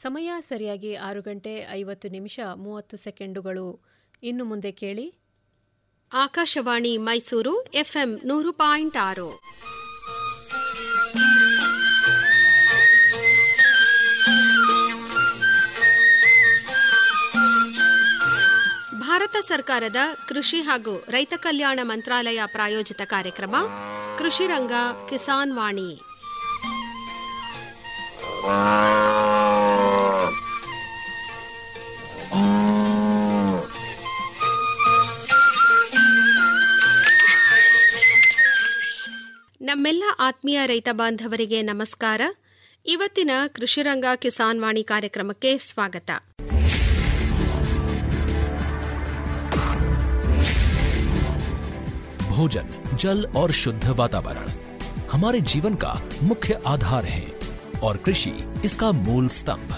ಸಮಯ ಸರಿಯಾಗಿ ಆರು ಗಂಟೆ ಐವತ್ತು ನಿಮಿಷ ಮೂವತ್ತು ಸೆಕೆಂಡುಗಳು ಇನ್ನು ಮುಂದೆ ಕೇಳಿ ಆಕಾಶವಾಣಿ ಮೈಸೂರು ಎಫ್ಎಂ ನೂರು ಪಾಯಿಂಟ್ ಆರು ಭಾರತ ಸರ್ಕಾರದ ಕೃಷಿ ಹಾಗೂ ರೈತ ಕಲ್ಯಾಣ ಮಂತ್ರಾಲಯ ಪ್ರಾಯೋಜಿತ ಕಾರ್ಯಕ್ರಮ ಕೃಷಿ ರಂಗ ಕಿಸಾನ್ ವಾಣಿ ನಮ್ಮೆಲ್ಲ ಆತ್ಮೀಯ ರೈತ ಬಾಂಧವರಿಗೆ ನಮಸ್ಕಾರ ಇವತ್ತಿನ ಕೃಷಿರಂಗ ಕಿಸಾನ್ ವಾಣಿ ಕಾರ್ಯಕ್ರಮಕ್ಕೆ ಸ್ವಾಗತ भोजन जल और शुद्ध वातावरण हमारे जीवन का मुख्य आधार है और कृषि इसका मूल स्तंभ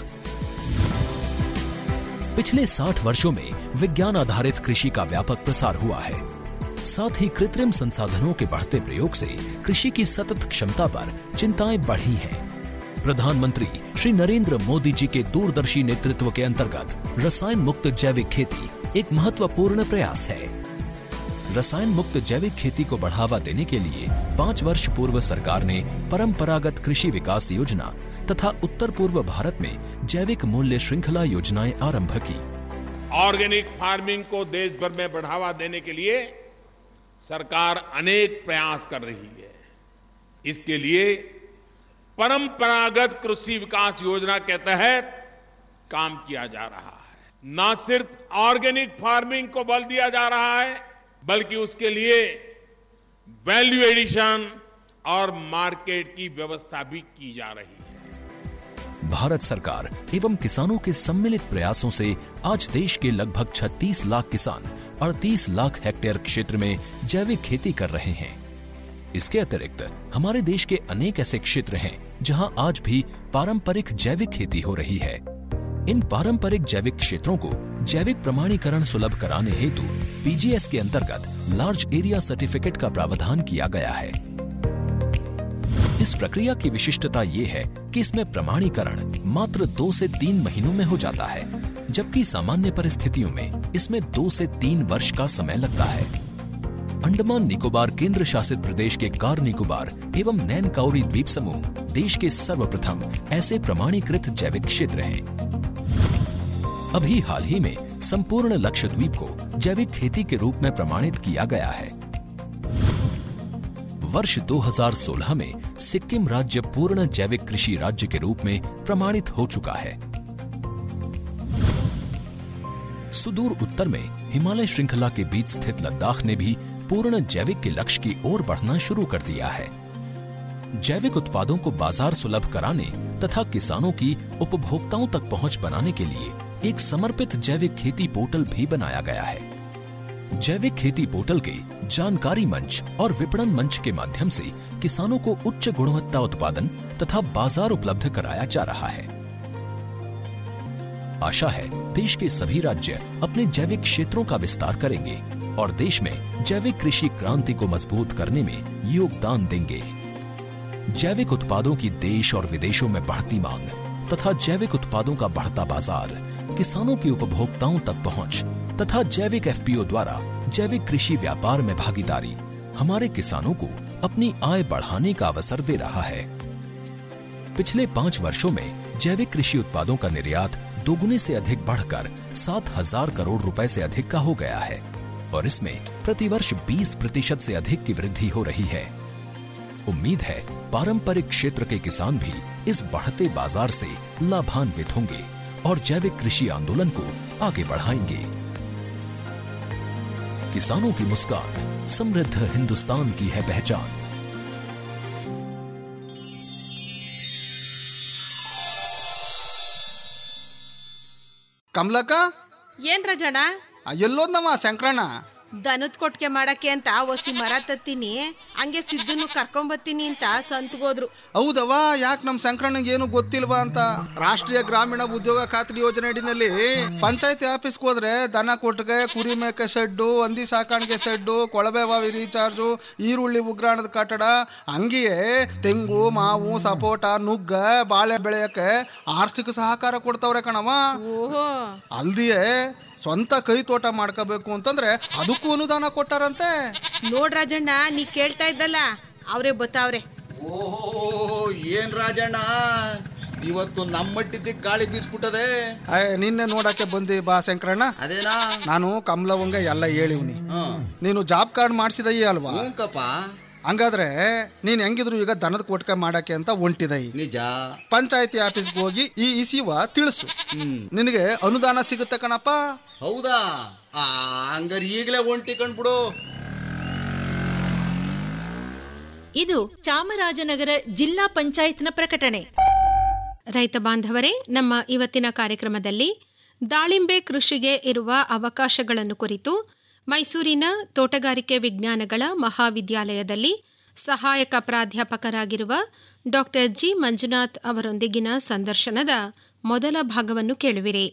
पिछले 60 वर्षों में विज्ञान आधारित कृषि का व्यापक प्रसार हुआ है साथ ही कृत्रिम संसाधनों के बढ़ते प्रयोग से कृषि की सतत क्षमता पर चिंताएं बढ़ी हैं प्रधानमंत्री श्री नरेंद्र मोदी जी के दूरदर्शी नेतृत्व के अंतर्गत रसायन मुक्त जैविक खेती एक महत्वपूर्ण प्रयास है रसायन मुक्त जैविक खेती को बढ़ावा देने के लिए पाँच वर्ष पूर्व सरकार ने परंपरागत कृषि विकास योजना तथा उत्तर पूर्व भारत में जैविक मूल्य श्रृंखला योजनाएं आरंभ की ऑर्गेनिक फार्मिंग को देश भर में बढ़ावा देने के लिए सरकार अनेक प्रयास कर रही है इसके लिए परंपरागत कृषि विकास योजना के तहत काम किया जा रहा है न सिर्फ ऑर्गेनिक फार्मिंग को बल दिया जा रहा है बल्कि उसके लिए वैल्यू एडिशन और मार्केट की व्यवस्था भी की जा रही है भारत सरकार एवं किसानों के सम्मिलित प्रयासों से आज देश के लगभग 36 लाख किसान 38 लाख हेक्टेयर क्षेत्र में जैविक खेती कर रहे हैं इसके अतिरिक्त हमारे देश के अनेक ऐसे क्षेत्र हैं जहां आज भी पारंपरिक जैविक खेती हो रही है इन पारंपरिक जैविक क्षेत्रों को जैविक प्रमाणीकरण सुलभ कराने हेतु पीजीएस के अंतर्गत लार्ज एरिया सर्टिफिकेट का प्रावधान किया गया है इस प्रक्रिया की विशिष्टता ये है कि इसमें प्रमाणीकरण मात्र दो से तीन महीनों में हो जाता है जबकि सामान्य परिस्थितियों में इसमें दो से तीन वर्ष का समय लगता है अंडमान निकोबार केंद्र शासित प्रदेश के कार निकोबार एवं नैन काउरी द्वीप समूह देश के सर्वप्रथम ऐसे प्रमाणीकृत जैविक क्षेत्र हैं अभी हाल ही में संपूर्ण लक्षद्वीप को जैविक खेती के रूप में प्रमाणित किया गया है वर्ष 2016 में सिक्किम राज्य पूर्ण जैविक कृषि राज्य के रूप में प्रमाणित हो चुका है सुदूर उत्तर में हिमालय श्रृंखला के बीच स्थित लद्दाख ने भी पूर्ण जैविक के लक्ष्य की ओर बढ़ना शुरू कर दिया है जैविक उत्पादों को बाजार सुलभ कराने तथा किसानों की उपभोक्ताओं तक पहुंच बनाने के लिए एक समर्पित जैविक खेती पोर्टल भी बनाया गया है जैविक खेती पोर्टल के जानकारी मंच और विपणन मंच के माध्यम से किसानों को उच्च गुणवत्ता उत्पादन तथा बाजार उपलब्ध कराया जा रहा है आशा है देश के सभी राज्य अपने जैविक क्षेत्रों का विस्तार करेंगे और देश में जैविक कृषि क्रांति को मजबूत करने में योगदान देंगे जैविक उत्पादों की देश और विदेशों में बढ़ती मांग तथा जैविक उत्पादों का बढ़ता बाजार किसानों की उपभोक्ताओं तक पहुंच तथा जैविक एफपीओ द्वारा जैविक कृषि व्यापार में भागीदारी हमारे किसानों को अपनी आय बढ़ाने का अवसर दे रहा है पिछले पाँच वर्षों में जैविक कृषि उत्पादों का निर्यात दोगुने से अधिक बढ़कर सात हजार करोड़ रुपए से अधिक का हो गया है और इसमें प्रतिवर्ष 20 प्रतिशत से अधिक की वृद्धि हो रही है उम्मीद है पारंपरिक क्षेत्र के किसान भी इस बढ़ते बाजार से लाभान्वित होंगे और जैविक कृषि आंदोलन को आगे बढ़ाएंगे किसानों की मुस्कान समृद्ध हिंदुस्तान की है पहचान ಕಮಲಕ್ಕ ಏನ್ ರಜಣ ಎಲ್ಲೋದ್ನವ ಶಂಕರಣ್ಣ ದನದ ಕೊಟ್ಟಿಗೆ ಮಾಡಕ್ಕೆ ಅಂತ ಒಸಿ ಮರ ತತ್ತೀನಿ ಹಂಗೆ ಸಿದ್ದನ್ನು ಕರ್ಕೊಂಬತ್ತೀನಿ ಅಂತ ಸಂತ್ಗೋದ್ರು ಹೌದವ ಯಾಕೆ ನಮ್ಮ ಸಂಕ್ರಣ್ಣಂಗೆ ಏನು ಗೊತ್ತಿಲ್ವಾ ಅಂತ ರಾಷ್ಟ್ರೀಯ ಗ್ರಾಮೀಣ ಉದ್ಯೋಗ ಖಾತ್ರಿ ಯೋಜನೆ ಅಡಿನಲ್ಲಿ ಪಂಚಾಯತಿ ಆಫೀಸ್ಗೆ ಹೋದ್ರೆ ದನ ಕೊಟ್ಟಿಗೆ ಕುರಿ ಮೇಕೆ ಶೆಡ್ಡು ಹಂದಿ ಸಾಕಾಣಿಕೆ ಶೆಡ್ಡು ಕೊಳವೆ ಬಾವಿ ರೀಚಾರ್ಜು ಈರುಳ್ಳಿ ಉಗ್ರಾಣದ ಕಟ್ಟಡ ಹಂಗೆಯೇ ತೆಂಗು ಮಾವು ಸಪೋಟ ನುಗ್ಗ ಬಾಳೆ ಬೆಳೆಯಕ್ಕೆ ಆರ್ಥಿಕ ಸಹಕಾರ ಕೊಡ್ತಾವ್ರೆ ಕಣವ ಓಹೋ ಅಲ್ದಿಯೇ ಸ್ವಂತ ಕೈ ತೋಟ ಮಾಡ್ಕೋಬೇಕು ಅಂತಂದ್ರೆ ಅದಕ್ಕೂ ಅನುದಾನ ಕೊಟ್ಟಾರಂತೆ ನೋಡ್ ರಾಜಣ್ಣ ನೀ ಕೇಳ್ತಾ ಇದ್ದಲ್ಲ ಅವರೇ ಬತ್ತಾವ್ರೆ ಓಹೋ ಏನ್ ರಾಜಣ್ಣ ಇವತ್ತು ನಮ್ಮಟ್ಟಿದ್ದ ಗಾಳಿ ಬೀಸ್ಬಿಟ್ಟದೆ ಅಯ್ಯ ನಿನ್ನೆ ನೋಡಕ್ಕೆ ಬಂದಿ ಬಾ ಶಂಕರಣ್ಣ ಅದೇನಾ ನಾನು ಕಮಲವಂಗ ಎಲ್ಲ ಹೇಳಿವ್ನಿ ಹ್ಮ್ ನೀನು ಜಾಬ್ ಕಾರ್ಡ್ ಮಾಡಿಸಿದಯಿ ಅಲ್ವಾ ಹ್ಞೂಕಪ್ಪ ಹಂಗಾದ್ರೆ ನೀನ್ ಹೆಂಗಿದ್ರು ಈಗ ದನದ ಕೊಟ್ಕೆ ಮಾಡಕ್ಕೆ ಅಂತ ಹೊಂಟಿದಯಿ ನಿಜ ಪಂಚಾಯತಿ ಆಫೀಸ್ಗೆ ಹೋಗಿ ಈ ಇಸಿವ ತಿಳಿಸು ಹ್ಮ್ ನಿನಗೆ ಅನುದಾನ ಸಿಗುತ್ತೆ ಕಣಪ್ಪ ಹೌದಾ ಆ ಹಂಗಾರೆ ಈಗಲೇ ಒಂಟಿ ಕಂಡ್ಬಿಡು ಇದು ಚಾಮರಾಜನಗರ ಜಿಲ್ಲಾ ಪಂಚಾಯತ್ನ ಪ್ರಕಟಣೆ ರೈತ ಬಾಂಧವರೇ ನಮ್ಮ ಇವತ್ತಿನ ಕಾರ್ಯಕ್ರಮದಲ್ಲಿ ದಾಳಿಂಬೆ ಕೃಷಿಗೆ ಇರುವ ಅವಕಾಶಗಳನ್ನು ಕುರಿತು ಮೈಸೂರಿನ ತೋಟಗಾರಿಕೆ ವಿಜ್ಞಾನಗಳ ಮಹಾವಿದ್ಯಾಲಯದಲ್ಲಿ ಸಹಾಯಕ ಪ್ರಾಧ್ಯಾಪಕರಾಗಿರುವ ಡಾಕ್ಟರ್ ಜಿ ಮಂಜುನಾಥ್ ಅವರೊಂದಿಗಿನ ಸಂದರ್ಶನದ ಮೊದಲ ಭಾಗವನ್ನು ಕೇಳುವಿರಿ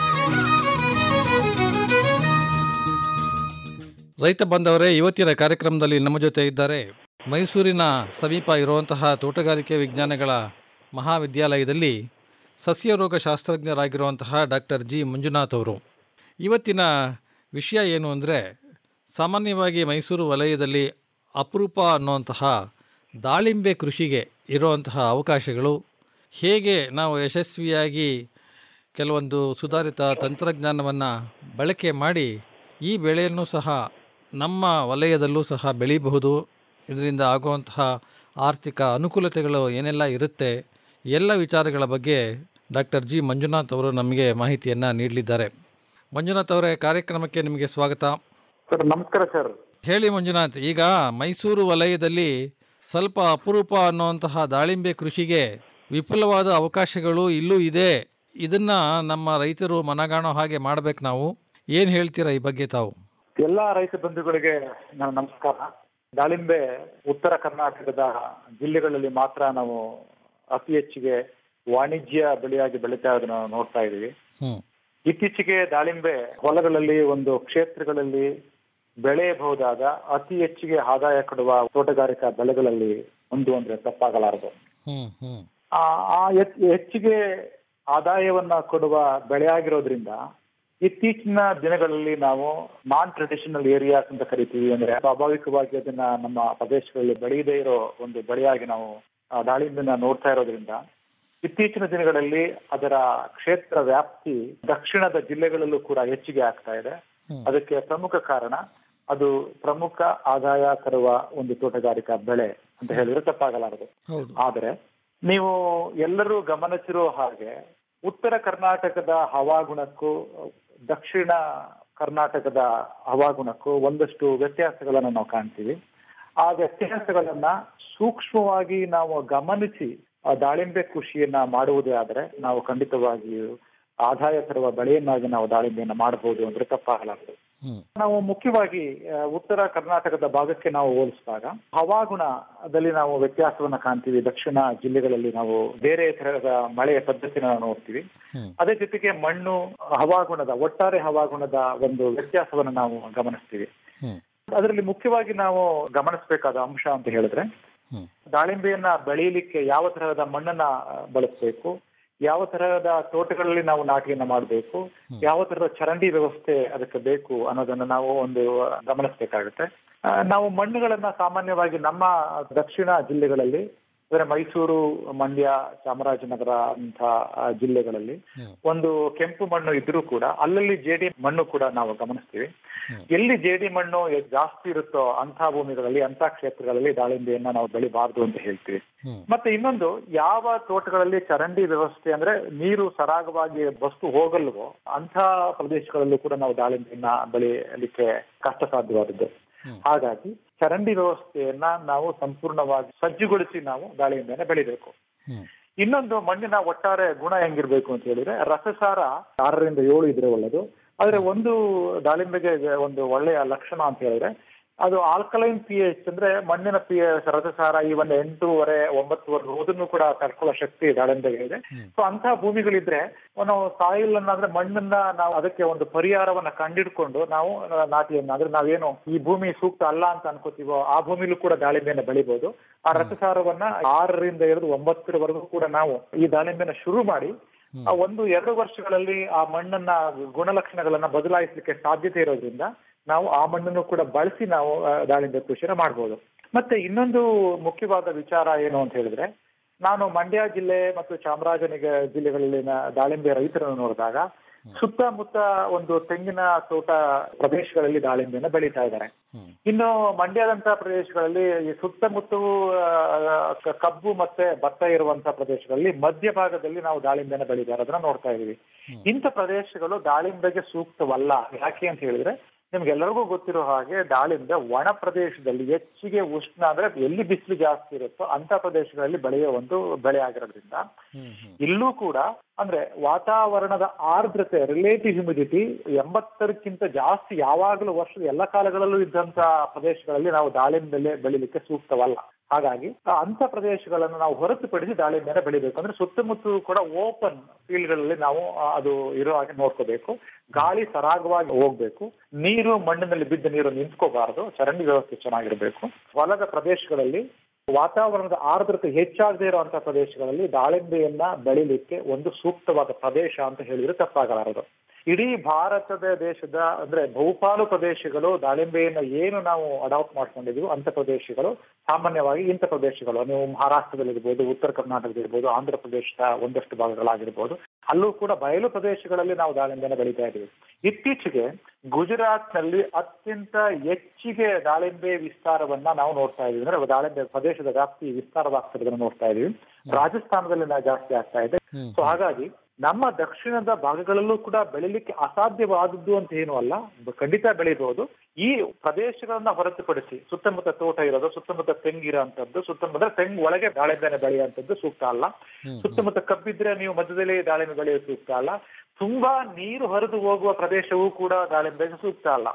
ರೈತ ಬಂದವರೇ ಇವತ್ತಿನ ಕಾರ್ಯಕ್ರಮದಲ್ಲಿ ನಮ್ಮ ಜೊತೆ ಇದ್ದಾರೆ ಮೈಸೂರಿನ ಸಮೀಪ ಇರುವಂತಹ ತೋಟಗಾರಿಕೆ ವಿಜ್ಞಾನಗಳ ಮಹಾವಿದ್ಯಾಲಯದಲ್ಲಿ ಸಸ್ಯರೋಗ ಶಾಸ್ತ್ರಜ್ಞರಾಗಿರುವಂತಹ ಡಾಕ್ಟರ್ ಜಿ ಮಂಜುನಾಥ್ ಅವರು ಇವತ್ತಿನ ವಿಷಯ ಏನು ಅಂದರೆ ಸಾಮಾನ್ಯವಾಗಿ ಮೈಸೂರು ವಲಯದಲ್ಲಿ ಅಪರೂಪ ಅನ್ನುವಂತಹ ದಾಳಿಂಬೆ ಕೃಷಿಗೆ ಇರುವಂತಹ ಅವಕಾಶಗಳು ಹೇಗೆ ನಾವು ಯಶಸ್ವಿಯಾಗಿ ಕೆಲವೊಂದು ಸುಧಾರಿತ ತಂತ್ರಜ್ಞಾನವನ್ನು ಬಳಕೆ ಮಾಡಿ ಈ ಬೆಳೆಯನ್ನು ಸಹ ನಮ್ಮ ವಲಯದಲ್ಲೂ ಸಹ ಬೆಳೀಬಹುದು ಇದರಿಂದ ಆಗುವಂತಹ ಆರ್ಥಿಕ ಅನುಕೂಲತೆಗಳು ಏನೆಲ್ಲ ಇರುತ್ತೆ ಎಲ್ಲ ವಿಚಾರಗಳ ಬಗ್ಗೆ ಡಾಕ್ಟರ್ ಜಿ ಮಂಜುನಾಥ್ ಅವರು ನಮಗೆ ಮಾಹಿತಿಯನ್ನು ನೀಡಲಿದ್ದಾರೆ ಮಂಜುನಾಥ್ ಅವರೇ ಕಾರ್ಯಕ್ರಮಕ್ಕೆ ನಿಮಗೆ ಸ್ವಾಗತ ಸರ್ ನಮಸ್ಕಾರ ಸರ್ ಹೇಳಿ ಮಂಜುನಾಥ್ ಈಗ ಮೈಸೂರು ವಲಯದಲ್ಲಿ ಸ್ವಲ್ಪ ಅಪರೂಪ ಅನ್ನುವಂತಹ ದಾಳಿಂಬೆ ಕೃಷಿಗೆ ವಿಪುಲವಾದ ಅವಕಾಶಗಳು ಇಲ್ಲೂ ಇದೆ ಇದನ್ನ ನಮ್ಮ ರೈತರು ಮನಗಾಣೋ ಹಾಗೆ ಮಾಡ್ಬೇಕು ನಾವು ಏನು ಹೇಳ್ತೀರಾ ಈ ಬಗ್ಗೆ ತಾವು ಎಲ್ಲಾ ರೈತ ಬಂಧುಗಳಿಗೆ ನನ್ನ ನಮಸ್ಕಾರ ದಾಳಿಂಬೆ ಉತ್ತರ ಕರ್ನಾಟಕದ ಜಿಲ್ಲೆಗಳಲ್ಲಿ ಮಾತ್ರ ನಾವು ಅತಿ ಹೆಚ್ಚಿಗೆ ವಾಣಿಜ್ಯ ಬೆಳೆಯಾಗಿ ಬೆಳೀತಾ ಇರೋದನ್ನ ನಾವು ನೋಡ್ತಾ ಇದೀವಿ ಹ್ಮ್ ಇತ್ತೀಚೆಗೆ ದಾಳಿಂಬೆ ಹೊಲಗಳಲ್ಲಿ ಒಂದು ಕ್ಷೇತ್ರಗಳಲ್ಲಿ ಬೆಳೆಯಬಹುದಾದ ಅತಿ ಹೆಚ್ಚಿಗೆ ಆದಾಯ ಕೊಡುವ ತೋಟಗಾರಿಕಾ ಬೆಳೆಗಳಲ್ಲಿ ಒಂದು ಅಂದ್ರೆ ತಪ್ಪಾಗಲಾರದು ಹ್ಮ್ ಹ್ಮ್ ಆ ಆ ಹೆಚ್- ಹೆಚ್ಚಿಗೆ ಆದಾಯವನ್ನ ಕೊಡುವ ಬೆಳೆಯಾಗಿರೋದ್ರಿಂದ ಇತ್ತೀಚಿನ ದಿನಗಳಲ್ಲಿ ನಾವು ನಾನ್ ಟ್ರೆಡಿಷನಲ್ ಏರಿಯಾಸ್ ಅಂತ ಕರಿತೀವಿ ಅಂದ್ರೆ ಸ್ವಾಭಾವಿಕವಾಗಿ ಅದನ್ನ ನಮ್ಮ ಪ್ರದೇಶಗಳಲ್ಲಿ ಬೆಳೆಯದೇ ಇರೋ ಒಂದು ಬೆಳೆಯಾಗಿ ನಾವು ಆ ದಾಳಿಂಬೆನ ನೋಡ್ತಾ ಇರೋದ್ರಿಂದ ಇತ್ತೀಚಿನ ದಿನಗಳಲ್ಲಿ ಅದರ ಕ್ಷೇತ್ರ ವ್ಯಾಪ್ತಿ ದಕ್ಷಿಣದ ಜಿಲ್ಲೆಗಳಲ್ಲೂ ಕೂಡ ಹೆಚ್ಚಿಗೆ ಆಗ್ತಾ ಇದೆ ಅದಕ್ಕೆ ಪ್ರಮುಖ ಕಾರಣ ಅದು ಪ್ರಮುಖ ಆದಾಯ ತರುವ ಒಂದು ತೋಟಗಾರಿಕಾ ಬೆಳೆ ಅಂತ ಹೇಳಿದ್ರೆ ತಪ್ಪಾಗಲಾರದು ಹೌದು ಆದರೆ ನೀವು ಎಲ್ಲರೂ ಗಮನಿಸಿರೋ ಹಾಗೆ ಉತ್ತರ ಕರ್ನಾಟಕದ ಹವಾಗುಣಕ್ಕೂ ದಕ್ಷಿಣ ಕರ್ನಾಟಕದ ಹವಾಗುಣಕ್ಕೂ ಒಂದಷ್ಟು ವ್ಯತ್ಯಾಸಗಳನ್ನು ನಾವು ಕಾಣ್ತೀವಿ ಆ ವ್ಯತ್ಯಾಸಗಳನ್ನ ಸೂಕ್ಷ್ಮವಾಗಿ ನಾವು ಗಮನಿಸಿ ಆ ದಾಳಿಂಬೆ ಕೃಷಿಯನ್ನ ಮಾಡುವುದೇ ಆದರೆ ನಾವು ಖಂಡಿತವಾಗಿಯೂ ಆದಾಯ ತರುವ ಬೆಳೆಯನ್ನಾಗಿ ನಾವು ದಾಳಿಂಬೆಯನ್ನ ಮಾಡಬಹುದು ಅಂದ್ರೆ ತಪ್ಪಾಗಲಾರದು ಹ್ಮ್ ನಾವು ಮುಖ್ಯವಾಗಿ ಆ, ಉತ್ತರ ಕರ್ನಾಟಕದ ಭಾಗಕ್ಕೆ ನಾವು ಹೋಲಿಸಿದಾಗ ಹವಾಗುಣದಲ್ಲಿ ನಾವು ವ್ಯತ್ಯಾಸವನ್ನ ಕಾಣ್ತೀವಿ ದಕ್ಷಿಣ ಜಿಲ್ಲೆಗಳಲ್ಲಿ ನಾವು ಬೇರೆ ತರಹದ ಮಳೆಯ ಪದ್ಧತಿನ ನಾವು ನೋಡ್ತೀವಿ ಹ್ಮ್. ಅದೇ ಜೊತೆಗೆ ಮಣ್ಣು ಹವಾಗುಣದ ಒಟ್ಟಾರೆ ಹವಾಗುಣದ ಒಂದು ವ್ಯತ್ಯಾಸವನ್ನು ನಾವು ಗಮನಿಸ್ತೀವಿ ಹ್ಮ್ ಅದರಲ್ಲಿ ಮುಖ್ಯವಾಗಿ ನಾವು ಗಮನಿಸಬೇಕಾದ ಅಂಶ ಅಂತ ಹೇಳಿದ್ರೆ ಹ್ಮ್ ದಾಳಿಂಬೆಯನ್ನ ಬೆಳೆಯಲಿಕ್ಕೆ ಯಾವ ತರಹದ ಮಣ್ಣನ್ನ ಆ, ಬಳಸಬೇಕು ಯಾವ ತರಹದ ತೋಟಗಳಲ್ಲಿ ನಾವು ನಾಟಿಯನ್ನ ಮಾಡಬೇಕು ಯಾವ ತರಹದ ಚರಂಡಿ ವ್ಯವಸ್ಥೆ ಅದಕ್ಕೆ ಬೇಕು ಅನ್ನೋದನ್ನ ನಾವು ಒಂದು ಗಮನಿಸಬೇಕಾಗುತ್ತೆ ಆ, ನಾವು ಮಣ್ಣುಗಳನ್ನ ಸಾಮಾನ್ಯವಾಗಿ ನಮ್ಮ ದಕ್ಷಿಣ ಜಿಲ್ಲೆಗಳಲ್ಲಿ ಅಂದ್ರೆ ಮೈಸೂರು ಮಂಡ್ಯ ಚಾಮರಾಜನಗರ ಅಂತ ಆ, ಜಿಲ್ಲೆಗಳಲ್ಲಿ ಒಂದು ಕೆಂಪು ಮಣ್ಣು ಇದ್ರೂ ಕೂಡ ಅಲ್ಲಲ್ಲಿ ಜೇಡಿ ಮಣ್ಣು ಕೂಡ ನಾವು ಗಮನಿಸ್ತೀವಿ ಎಲ್ಲಿ ಜೇಡಿ ಮಣ್ಣು ಎ- ಜಾಸ್ತಿ ಇರುತ್ತೋ ಅಂತ ಭೂಮಿಗಳಲ್ಲಿ ಅಂತ ಕ್ಷೇತ್ರಗಳಲ್ಲಿ ದಾಳಿಂಬೆಯನ್ನ ನಾವು ಬೆಳಿಬಾರ್ದು ಅಂತ ಹೇಳ್ತೀವಿ ಹ್ಮ್. ಮತ್ತೆ ಇನ್ನೊಂದು ಯಾವ ತೋಟಗಳಲ್ಲಿ ಚರಂಡಿ ವ್ಯವಸ್ಥೆ ಅಂದ್ರೆ ನೀರು ಸರಾಗವಾಗಿ ಬಸ್ತು ಹೋಗಲ್ವೋ ಅಂತ ಪ್ರದೇಶಗಳಲ್ಲೂ ಕೂಡ ನಾವು ದಾಳಿಂಬೆಯನ್ನ ಬೆಳೆಯಲಿಕ್ಕೆ ಕಷ್ಟ ಸಾಧ್ಯವಾದದ್ದು ಹಾಗಾಗಿ ಚರಂಡಿ ವ್ಯವಸ್ಥೆಯನ್ನ ನಾವು ಸಂಪೂರ್ಣವಾಗಿ ಸಜ್ಜುಗೊಳಿಸಿ ನಾವು ದಾಳಿಂಬೆಯನ್ನ ಬೆಳಿಬೇಕು ಹ್ಮ್ ಇನ್ನೊಂದು ಮಣ್ಣಿನ ಒಟ್ಟಾರೆ ಗುಣ ಹೆಂಗಿರ್ಬೇಕು ಅಂತ ಹೇಳಿದ್ರೆ ರಸಸಾರ ಆರರಿಂದ ಏಳು ಇದ್ರೆ ಒಳ್ಳೆದು ಆದ್ರೆ ಒಂದು ದಾಳಿಂಬೆಗೆ ಒಂದು ಒಳ್ಳೆಯ ಲಕ್ಷಣ ಅಂತ ಹೇಳಿದ್ರೆ ಅದು ಆಲ್ಕಲೈನ್ ಪಿ ಎಚ್ ಅಂದ್ರೆ ಮಣ್ಣಿನ ಪಿ ಎಚ್ ರಸಸಾರ ಈ ಒಂದು ಎಂಟೂವರೆ ಒಂಬತ್ತುವರೆ ಹೋದನ್ನು ಕೂಡ ತಡ್ಕೊಳ್ಳೋ ಶಕ್ತಿ ದಾಳಿಂಬೆಗೆ ಇದೆ ಸೊ ಅಂತಹ ಭೂಮಿಗಳಿದ್ರೆ ನಾವು ಸಾಯಿಲ್ ಅನ್ನ ಅಂದ್ರೆ ಮಣ್ಣನ್ನ ನಾವು ಅದಕ್ಕೆ ಒಂದು ಪರಿಹಾರವನ್ನ ಕಂಡಿಡ್ಕೊಂಡು ನಾವು ಆ, ನಾಟಿಯನ್ನ ಅಂದ್ರೆ ನಾವೇನು ಈ ಭೂಮಿ ಸೂಕ್ತ ಅಲ್ಲ ಅಂತ ಅನ್ಕೋತೀವೋ ಆ ಭೂಮಿಲೂ ಕೂಡ ದಾಳಿಂಬೆನ ಬೆಳಿಬಹುದು ಆ ರಸಸಾರವನ್ನ ಆರರಿಂದ ಹಿಡಿದು ಒಂಬತ್ತರವರೆಗೂ ಕೂಡ ನಾವು ಈ ದಾಳಿಂಬೆನ ಶುರು ಮಾಡಿ ಆ ಒಂದು ಎರಡು ವರ್ಷಗಳಲ್ಲಿ ಆ ಮಣ್ಣನ್ನ ಗುಣಲಕ್ಷಣಗಳನ್ನ ಬದಲಾಯಿಸಲಿಕ್ಕೆ ಸಾಧ್ಯತೆ ಇರೋದ್ರಿಂದ ನಾವು ಆ ಮಣ್ಣನ್ನು ಕೂಡ ಬಳಸಿ ನಾವು ಆ, ದಾಳಿಂಬೆ ಕೃಷಿನ ಮಾಡ್ಬೋದು ಮತ್ತೆ ಇನ್ನೊಂದು ಮುಖ್ಯವಾದ ವಿಚಾರ ಏನು ಅಂತ ಹೇಳಿದ್ರೆ ನಾನು ಮಂಡ್ಯ ಜಿಲ್ಲೆ ಮತ್ತು ಚಾಮರಾಜನಗರ ಜಿಲ್ಲೆಗಳಲ್ಲಿನ ದಾಳಿಂಬೆ ರೈತರನ್ನು ನೋಡಿದಾಗ ಸುತ್ತಮುತ್ತ ಒಂದು ತೆಂಗಿನ ತೋಟ ಪ್ರದೇಶಗಳಲ್ಲಿ ದಾಳಿಂಬೆನ ಬೆಳೀತಾ ಇದ್ದಾರೆ ಇನ್ನು ಮಂಡ್ಯದಂತ ಪ್ರದೇಶಗಳಲ್ಲಿ ಈ ಸುತ್ತಮುತ್ತ ಆ, ಕಬ್ಬು ಮತ್ತೆ ಭತ್ತ ಇರುವಂತ ಪ್ರದೇಶಗಳಲ್ಲಿ ಮಧ್ಯಭಾಗದಲ್ಲಿ ನಾವು ದಾಳಿಂಬೆನ ಬೆಳೀತಾ ಇರೋದನ್ನ ನೋಡ್ತಾ ಇದೀವಿ ಇಂಥ ಪ್ರದೇಶಗಳು ದಾಳಿಂಬೆಗೆ ಸೂಕ್ತವಲ್ಲ ಯಾಕೆ ಅಂತ ಹೇಳಿದ್ರೆ ನಿಮ್ಗೆಲ್ಲರಿಗೂ ಗೊತ್ತಿರೋ ಹಾಗೆ ದಾಳಿಂಬೆ ಒಣ ಪ್ರದೇಶದಲ್ಲಿ ಹೆಚ್ಚಿಗೆ ಉಷ್ಣ ಅಂದ್ರೆ ಎಲ್ಲಿ ಬಿಸಿಲು ಜಾಸ್ತಿ ಇರುತ್ತೋ ಅಂತ ಪ್ರದೇಶಗಳಲ್ಲಿ ಬೆಳೆಯುವ ಒಂದು ಬೆಳೆ ಆಗಿರೋದ್ರಿಂದ ಇಲ್ಲೂ ಕೂಡ ಅಂದ್ರೆ ವಾತಾವರಣದ ಆರ್ದ್ರತೆ ರಿಲೇಟಿವ್ ಹ್ಯುಮಿಡಿಟಿ ಎಂಬತ್ತರಕ್ಕಿಂತ ಜಾಸ್ತಿ ಯಾವಾಗಲೂ ವರ್ಷದ ಎಲ್ಲ ಕಾಲಗಳಲ್ಲೂ ಇದ್ದಂತ ಪ್ರದೇಶಗಳಲ್ಲಿ ನಾವು ದಾಳಿಂಬೆ ಬೆಳಿಲಿಕ್ಕೆ ಸೂಕ್ತವಲ್ಲ ಹಾಗಾಗಿ ಆ ಅಂತ ಪ್ರದೇಶಗಳನ್ನು ನಾವು ಹೊರತುಪಡಿಸಿ ದಾಳಿಂಬೆನ ಬೆಳಿಬೇಕು ಅಂದ್ರೆ ಸುತ್ತಮುತ್ತ ಕೂಡ ಓಪನ್ ಫೀಲ್ಡ್ ಗಳಲ್ಲಿ ನಾವು ಆ, ಅದು ಇರೋ ಹಾಗೆ ನೋಡ್ಕೋಬೇಕು ಗಾಳಿ ಸರಾಗವಾಗಿ ಹೋಗ್ಬೇಕು ನೀರು ಮಣ್ಣಿನಲ್ಲಿ ಬಿದ್ದ ನೀರು ನಿಂತ್ಕೋಬಾರದು ಚರಂಡಿ ವ್ಯವಸ್ಥೆ ಚೆನ್ನಾಗಿರ್ಬೇಕು ಹೊಲದ ಪ್ರದೇಶಗಳಲ್ಲಿ ವಾತಾವರಣದ ಆರ್ದ್ರತೆ ಹೆಚ್ಚಾಗದೇ ಇರುವಂತಹ ಪ್ರದೇಶಗಳಲ್ಲಿ ದಾಳಿಂಬೆಯನ್ನ ಬೆಳಿಲಿಕ್ಕೆ ಒಂದು ಸೂಕ್ತವಾದ ಪ್ರದೇಶ ಅಂತ ಹೇಳಿದ್ರೆ ತಪ್ಪಾಗಲಾರದು ಇಡೀ ಭಾರತದ ದೇಶದ ಅಂದ್ರೆ ಬಹುಪಾಲು ಪ್ರದೇಶಗಳು ದಾಳಿಂಬೆಯನ್ನ ಏನು ನಾವು ಅಡಾಪ್ಟ್ ಮಾಡ್ಕೊಂಡಿದೀವಿ ಅಂತ ಪ್ರದೇಶಗಳು ಸಾಮಾನ್ಯವಾಗಿ ಇಂಥ ಪ್ರದೇಶಗಳು ನೀವು ಮಹಾರಾಷ್ಟ್ರದಲ್ಲಿರ್ಬೋದು ಉತ್ತರ ಕರ್ನಾಟಕದಲ್ಲಿರ್ಬೋದು ಆಂಧ್ರ ಪ್ರದೇಶದ ಒಂದಷ್ಟು ಭಾಗಗಳಾಗಿರ್ಬೋದು ಅಲ್ಲೂ ಕೂಡ ಬಯಲು ಪ್ರದೇಶಗಳಲ್ಲಿ ನಾವು ದಾಳಿಂಬೆನ ಬೆಳೀತಾ ಇದ್ದೀವಿ ಇತ್ತೀಚೆಗೆ ಗುಜರಾತ್ ನಲ್ಲಿ ಅತ್ಯಂತ ಹೆಚ್ಚಿಗೆ ದಾಳಿಂಬೆ ವಿಸ್ತಾರವನ್ನ ನಾವು ನೋಡ್ತಾ ಇದೀವಿ ಅಂದ್ರೆ ದಾಳಿಂಬೆ ಪ್ರದೇಶದ ವ್ಯಾಪ್ತಿ ವಿಸ್ತಾರವಾಗ್ತಿರೋದನ್ನ ನೋಡ್ತಾ ಇದೀವಿ ರಾಜಸ್ಥಾನದಲ್ಲಿ ನಾವು ಜಾಸ್ತಿ ಆಗ್ತಾ ಇದೆ ಸೊ ಹಾಗಾಗಿ ನಮ್ಮ ದಕ್ಷಿಣದ ಭಾಗಗಳಲ್ಲೂ ಕೂಡ ಬೆಳಿಲಿಕ್ಕೆ ಅಸಾಧ್ಯವಾದದ್ದು ಅಂತ ಏನು ಅಲ್ಲ ಬ- ಖಂಡಿತ ಬೆಳಿಬಹುದು ಈ ಪ್ರದೇಶಗಳನ್ನ ಹೊರತುಪಡಿಸಿ ಸುತ್ತಮುತ್ತ ತೋಟ ಇರೋದು ಸುತ್ತಮುತ್ತ ತೆಂಗಿರೋ ಅಂತದ್ದು ಸುತ್ತಮುತ್ತ ತೆಂಗು ಒಳಗೆ ದಾಳಿಂಬೆನೆ ಬೆಳೆಯುವಂತದ್ದು ಸೂಕ್ತ ಅಲ್ಲ ಸುತ್ತಮುತ್ತ ಕಬ್ಬಿದ್ರೆ ನೀವು ಮಧ್ಯದಲ್ಲಿ ದಾಳಿಂಬೆ ಬೆಳೆಯೋದು ಸೂಕ್ತ ಅಲ್ಲ ತುಂಬಾ ನೀರು ಹರಿದು ಹೋಗುವ ಪ್ರದೇಶವೂ ಕೂಡ ದಾಳಿಂಬೆಗೆ ಸೂಕ್ತ ಅಲ್ಲ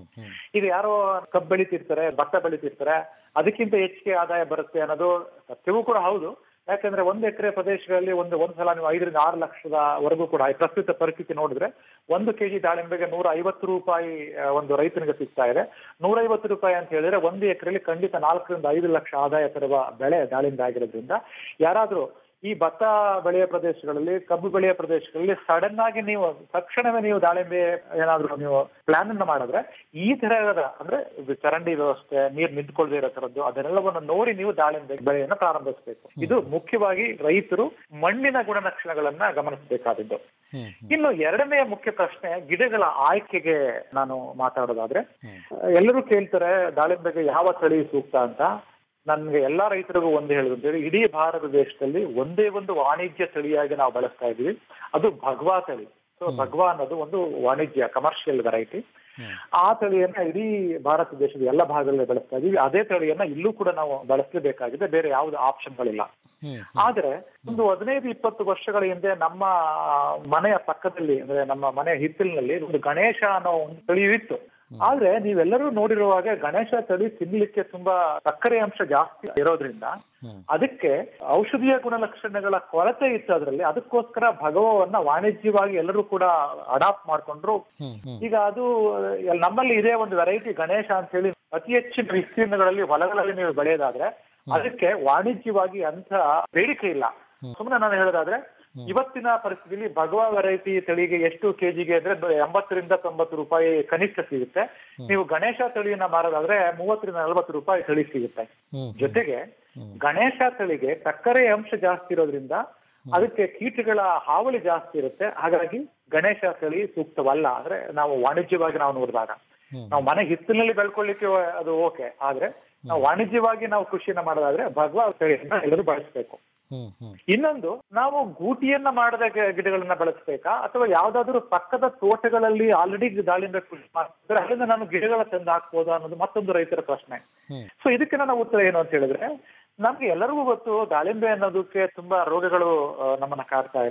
ಈಗ ಯಾರೋ ಕಬ್ಬು ಬೆಳಿತಿರ್ತಾರೆ ಭತ್ತ ಬೆಳಿತಿರ್ತಾರೆ ಅದಕ್ಕಿಂತ ಹೆಚ್ಚಿಗೆ ಆದಾಯ ಬರುತ್ತೆ ಅನ್ನೋದು ಸತ್ಯವೂ ಕೂಡ ಹೌದು ಯಾಕಂದ್ರೆ ಒಂದು ಎಕರೆ ಪ್ರದೇಶಗಳಲ್ಲಿ ಒಂದು ಒಂದು ಸಲ ನೀವು ಐದರಿಂದ ಆರು ಲಕ್ಷದವರೆಗೂ ಕೂಡ ಈ ಪ್ರಸ್ತುತ ಪರಿಸ್ಥಿತಿ ನೋಡಿದ್ರೆ ಒಂದು ಕೆಜಿ ದಾಳಿಂಬೆಗೆ ನೂರ ಐವತ್ತು ರೂಪಾಯಿ ಆ, ಒಂದು ರೈತನಿಗೆ ಸಿಗ್ತಾ ಇದೆ ನೂರ ಐವತ್ತು ರೂಪಾಯಿ ಅಂತ ಹೇಳಿದ್ರೆ ಒಂದು ಎಕರೆಯಲ್ಲಿ ಖಂಡಿತ ನಾಲ್ಕರಿಂದ ಐದು ಲಕ್ಷ ಆದಾಯ ತರುವ ಬೆಳೆ ದಾಳಿಂಬೆ ಆಗಿರೋದ್ರಿಂದ ಯಾರಾದ್ರೂ ಈ ಭತ್ತ ಬೆಳೆಯ ಪ್ರದೇಶಗಳಲ್ಲಿ ಕಬ್ಬು ಬೆಳೆಯ ಪ್ರದೇಶಗಳಲ್ಲಿ ಸಡನ್ ಆಗಿ ನೀವು ತಕ್ಷಣವೇ ನೀವು ದಾಳಿಂಬೆ ಏನಾದ್ರೂ ನೀವು ಪ್ಲಾನ್ ಅನ್ನ ಮಾಡಿದ್ರೆ ಈ ತರಹದ ಅಂದ್ರೆ ಇದು ಚರಂಡಿ ವ್ಯವಸ್ಥೆ ನೀರು ನಿಂತ್ಕೊಳ್ದೇ ಇರೋ ತರದ್ದು ಅದನ್ನೆಲ್ಲವನ್ನು ನೋಡಿ ನೀವು ದಾಳಿಂಬೆ ಬೆಳೆಯನ್ನ ಪ್ರಾರಂಭಿಸಬೇಕು ಇದು ಮುಖ್ಯವಾಗಿ ರೈತರು ಮಣ್ಣಿನ ಗುಣಲಕ್ಷಣಗಳನ್ನ ಗಮನಿಸಬೇಕಾದದ್ದು ಇನ್ನು ಎರಡನೆಯ ಮುಖ್ಯ ಪ್ರಶ್ನೆ ಗಿಡಗಳ ಆಯ್ಕೆಗೆ ನಾನು ಮಾತಾಡೋದಾದ್ರೆ ಎಲ್ಲರೂ ಕೇಳ್ತಾರೆ ದಾಳಿಂಬೆಗೆ ಯಾವ ತಳಿ ಸೂಕ್ತ ಅಂತ ನನ್ಗೆ ಎಲ್ಲಾ ರೈತರಿಗೂ ಒಂದು ಹೇಳುದಂತೇಳಿ ಇಡೀ ಭಾರತ ದೇಶದಲ್ಲಿ ಒಂದೇ ಒಂದು ವಾಣಿಜ್ಯ ತಳಿಯಾಗಿ ನಾವು ಬಳಸ್ತಾ ಇದೀವಿ ಅದು ಭಗವಾ ತಳಿ ಸೊ ಭಗವಾ ಅನ್ನೋದು ಒಂದು ವಾಣಿಜ್ಯ ಕಮರ್ಷಿಯಲ್ ವೆರೈಟಿ ಆ ತಳಿಯನ್ನ ಇಡೀ ಭಾರತ ದೇಶದ ಎಲ್ಲ ಭಾಗಗಳಲ್ಲಿ ಬಳಸ್ತಾ ಇದೀವಿ ಅದೇ ತಳಿಯನ್ನ ಇಲ್ಲೂ ಕೂಡ ನಾವು ಬಳಸಲೇಬೇಕಾಗಿದೆ ಬೇರೆ ಯಾವ್ದು ಆಪ್ಷನ್ಗಳಿಲ್ಲ ಆದ್ರೆ ಒಂದು ಹದಿನೈದು ಇಪ್ಪತ್ತು ವರ್ಷಗಳ ಹಿಂದೆ ನಮ್ಮ ಮನೆಯ ಪಕ್ಕದಲ್ಲಿ ಅಂದ್ರೆ ನಮ್ಮ ಮನೆಯ ಹಿತ್ತಲಿನಲ್ಲಿ ಒಂದು ಗಣೇಶ ಅನ್ನೋ ಒಂದು ತಳಿಯು ಇತ್ತು ಆದ್ರೆ ನೀವೆಲ್ಲರೂ ನೋಡಿರುವಾಗ ಗಣೇಶ ತಳಿ ತಿನ್ಲಿಕ್ಕೆ ತುಂಬಾ ಸಕ್ಕರೆ ಅಂಶ ಜಾಸ್ತಿ ಇರೋದ್ರಿಂದ ಅದಕ್ಕೆ ಔಷಧೀಯ ಗುಣಲಕ್ಷಣಗಳ ಕೊರತೆ ಇತ್ತು ಅದರಲ್ಲಿ ಅದಕ್ಕೋಸ್ಕರ ಭಗವವನ್ನ ವಾಣಿಜ್ಯವಾಗಿ ಎಲ್ಲರೂ ಕೂಡ ಅಡಾಪ್ಟ್ ಮಾಡ್ಕೊಂಡ್ರು ಈಗ ಅದು ಎಲ್- ನಮ್ಮಲ್ಲಿ ಇದೇ ಒಂದು ವೆರೈಟಿ ಗಣೇಶ ಅಂತ ಹೇಳಿ ಅತಿ ಹೆಚ್ಚಿನ ವಿಸ್ತೀರ್ಣಗಳಲ್ಲಿ ಹೊಲಗಳಲ್ಲಿ ನೀವು ಬೆಳೆಯೋದಾದ್ರೆ ಅದಕ್ಕೆ ವಾಣಿಜ್ಯವಾಗಿ ಅಂತ ಬೇಡಿಕೆ ಇಲ್ಲ ಸುಮ್ಮನೆ ನಾನು ಹೇಳೋದಾದ್ರೆ ಇವತ್ತಿನ ಪರಿಸ್ಥಿತಿಯಲ್ಲಿ ಭಗವಾ ವೆರೈಟಿ ತಳಿಗೆ ಎಷ್ಟು ಕೆಜಿಗೆ ಅಂದ್ರೆ ಬ- ಎಂಬತ್ತರಿಂದ ತೊಂಬತ್ತು ರೂಪಾಯಿ ಕನಿಷ್ಠ ಸಿಗುತ್ತೆ ನೀವು ಗಣೇಶ ತಳಿಯನ್ನ ಮಾರೋದಾದ್ರೆ ಮೂವತ್ತರಿಂದ ನಲವತ್ತು ರೂಪಾಯಿ ತಳಿ ಸಿಗುತ್ತೆ ಜೊತೆಗೆ ಗಣೇಶ ತಳಿಗೆ ಸಕ್ಕರೆ ಅಂಶ ಜಾಸ್ತಿ ಇರೋದ್ರಿಂದ ಅದಕ್ಕೆ ಕೀಟಗಳ ಹಾವಳಿ ಜಾಸ್ತಿ ಇರುತ್ತೆ ಹಾಗಾಗಿ ಗಣೇಶ ತಳಿ ಸೂಕ್ತವಲ್ಲ ಅಂದ್ರೆ ನಾವು ವಾಣಿಜ್ಯವಾಗಿ ನಾವು ನೋಡಿದಾಗ ನಾವು ಮನೆ ಹಿತ್ತಲಿನಲ್ಲಿ ಬೆಳ್ಕೊಳ್ಳಿಕ್ಕೆ ಅದು ಓಕೆ ಆದ್ರೆ ನಾವು ವಾಣಿಜ್ಯವಾಗಿ ನಾವು ಕೃಷಿಯನ್ನ ಮಾಡೋದಾದ್ರೆ ಭಗವಾ ತಳಿಯನ್ನ ಎಲ್ಲರೂ ಬಳಸಬೇಕು ಇನ್ನೊಂದು ನಾವು ಗೂಟಿಯನ್ನ ಮಾಡದ ಗಿ- ಗಿಡಗಳನ್ನ ಬೆಳೆಸ್ಬೇಕಾ ಅಥವಾ ಯಾವ್ದಾದ್ರು ಪಕ್ಕದ ತೋಟಗಳಲ್ಲಿ ಆಲ್ರೆಡಿ ದಾಳಿಂಬೆ ಕೃಷಿ ಮಾಡ್ತಿದ್ರೆ ಅಲ್ಲಿಂದ ನಾನು ಗಿಡಗಳ ತಂದು ಹಾಕ್ಬೋದಾ ಅನ್ನೋದು ಮತ್ತೊಂದು ರೈತರ ಪ್ರಶ್ನೆ ಸೊ ಇದಕ್ಕೆ ನನ್ನ ಉತ್ತರ ಏನು ಅಂತ ಹೇಳಿದ್ರೆ ನಮ್ಗೆ ಎಲ್ಲರಿಗೂ ಗೊತ್ತು ದಾಳಿಂಬೆ ಅನ್ನೋದಕ್ಕೆ ತುಂಬಾ ರೋಗಗಳು ಆ, ನಮ್ಮನ್ನ ಕಾಡ್ತಾ ಇದೆ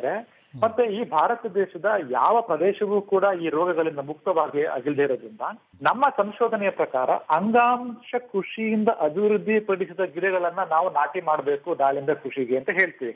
ಮತ್ತೆ ಈ ಭಾರತ ದೇಶದ ಯಾವ ಪ್ರದೇಶವೂ ಕೂಡ ಈ ರೋಗಗಳಿಂದ ಮುಕ್ತವಾಗಿ ಅಗಿಲ್ದೇ ಇರೋದ್ರಿಂದ ನಮ್ಮ ಸಂಶೋಧನೆಯ ಪ್ರಕಾರ ಅಂಗಾಂಶ ಕೃಷಿಯಿಂದ ಅಭಿವೃದ್ಧಿಪಡಿಸಿದ ಗಿಡಗಳನ್ನ ನಾವು ನಾಟಿ ಮಾಡಬೇಕು ದಾಳಿಂಬೆ ಕೃಷಿಗೆ ಅಂತ ಹೇಳ್ತೀವಿ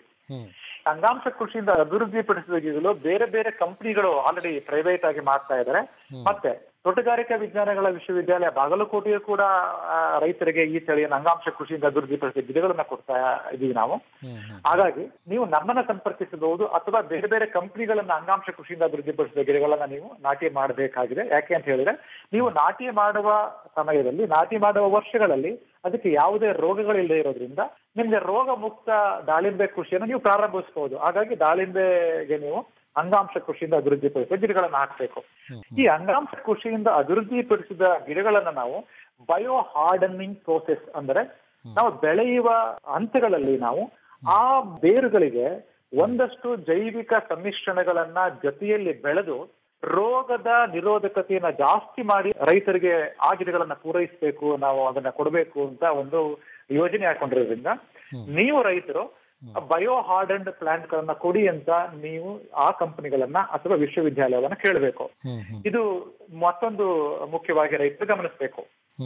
ಅಂಗಾಂಶ ಕೃಷಿಯಿಂದ ಅಭಿವೃದ್ಧಿಪಡಿಸಿದ ಗಿಡಗಳು ಬೇರೆ ಬೇರೆ ಕಂಪನಿಗಳು ಆಲ್ರೆಡಿ ಪ್ರೈವೇಟ್ ಆಗಿ ಮಾಡ್ತಾ ಇದ್ದಾರೆ ಮತ್ತೆ ತೋಟಗಾರಿಕಾ ವಿಜ್ಞಾನಗಳ ವಿಶ್ವವಿದ್ಯಾಲಯ ಬಾಗಲಕೋಟೆಯು ಕೂಡ ಆ, ರೈತರಿಗೆ ಈ ತಳಿಯನ್ನು ಅಂಗಾಂಶ ಕೃಷಿಯಿಂದ ಅಭಿವೃದ್ಧಿಪಡಿಸಿದ ಗಿಡಗಳನ್ನ ಕೊಡ್ತಾ ಇದೀವಿ ನಾವು ಹಾಗಾಗಿ ನೀವು ನಮ್ಮನ್ನ ಸಂಪರ್ಕಿಸಬಹುದು ಅಥವಾ ಬೇರೆ ಬೇರೆ ಕಂಪನಿಗಳನ್ನ ಅಂಗಾಂಶ ಕೃಷಿಯಿಂದ ಅಭಿವೃದ್ಧಿಪಡಿಸಿದ ಗಿಡಗಳನ್ನ ನೀವು ನಾಟಿ ಮಾಡಬೇಕಾಗಿದೆ ಯಾಕೆ ಅಂತ ಹೇಳಿದ್ರೆ ನೀವು ನಾಟಿ ಮಾಡುವ ಸಮಯದಲ್ಲಿ ನಾಟಿ ಮಾಡುವ ವರ್ಷಗಳಲ್ಲಿ ಅದಕ್ಕೆ ಯಾವುದೇ ರೋಗಗಳಿಲ್ಲದೆ ಇರೋದ್ರಿಂದ ನಿಮ್ಗೆ ರೋಗ ಮುಕ್ತ ದಾಳಿಂಬೆ ಕೃಷಿಯನ್ನು ನೀವು ಪ್ರಾರಂಭಿಸಬಹುದು ಹಾಗಾಗಿ ದಾಳಿಂಬೆಗೆ ನೀವು ಅಂಗಾಂಶ ಕೃಷಿಯಿಂದ ಅಭಿವೃದ್ಧಿಪಡಿಸಿದ ಗಿಡಗಳನ್ನ ಹಾಕ್ಬೇಕು ಈ ಅಂಗಾಂಶ ಕೃಷಿಯಿಂದ ಅಭಿವೃದ್ಧಿಪಡಿಸಿದ ಗಿಡಗಳನ್ನ ನಾವು ಬಯೋ ಹಾರ್ಡನಿಂಗ್ ಪ್ರೋಸೆಸ್ ಅಂದ್ರೆ ನಾವು ಬೆಳೆಯುವ ಹಂತಗಳಲ್ಲಿ ನಾವು ಆ ಬೇರುಗಳಿಗೆ ಒಂದಷ್ಟು ಜೈವಿಕ ಸಮ್ಮಿಶ್ರಣಗಳನ್ನ ಜೊತೆಯಲ್ಲಿ ಬೆಳೆದು ರೋಗದ ನಿರೋಧಕತೆಯನ್ನ ಜಾಸ್ತಿ ಮಾಡಿ ರೈತರಿಗೆ ಆ ಗಿಡಗಳನ್ನ ಪೂರೈಸಬೇಕು ನಾವು ಅದನ್ನ ಕೊಡಬೇಕು ಅಂತ ಒಂದು ಯೋಜನೆ ಹಾಕೊಂಡಿರೋದ್ರಿಂದ ನೀವು ರೈತರು ಬಯೋ ಹಾರ್ಡನ್ಡ್ ಪ್ಲಾಂಟ್ ಗಳನ್ನ ಕೊಡಿ ಅಂತ ನೀವು ಆ ಕಂಪನಿಗಳನ್ನ ಅಥವಾ ವಿಶ್ವವಿದ್ಯಾಲಯವನ್ನ ಕೇಳಬೇಕು ಇದು ಮತ್ತೊಂದು ಮುಖ್ಯವಾಗಿ ರೈತರು ಗಮನಿಸಬೇಕು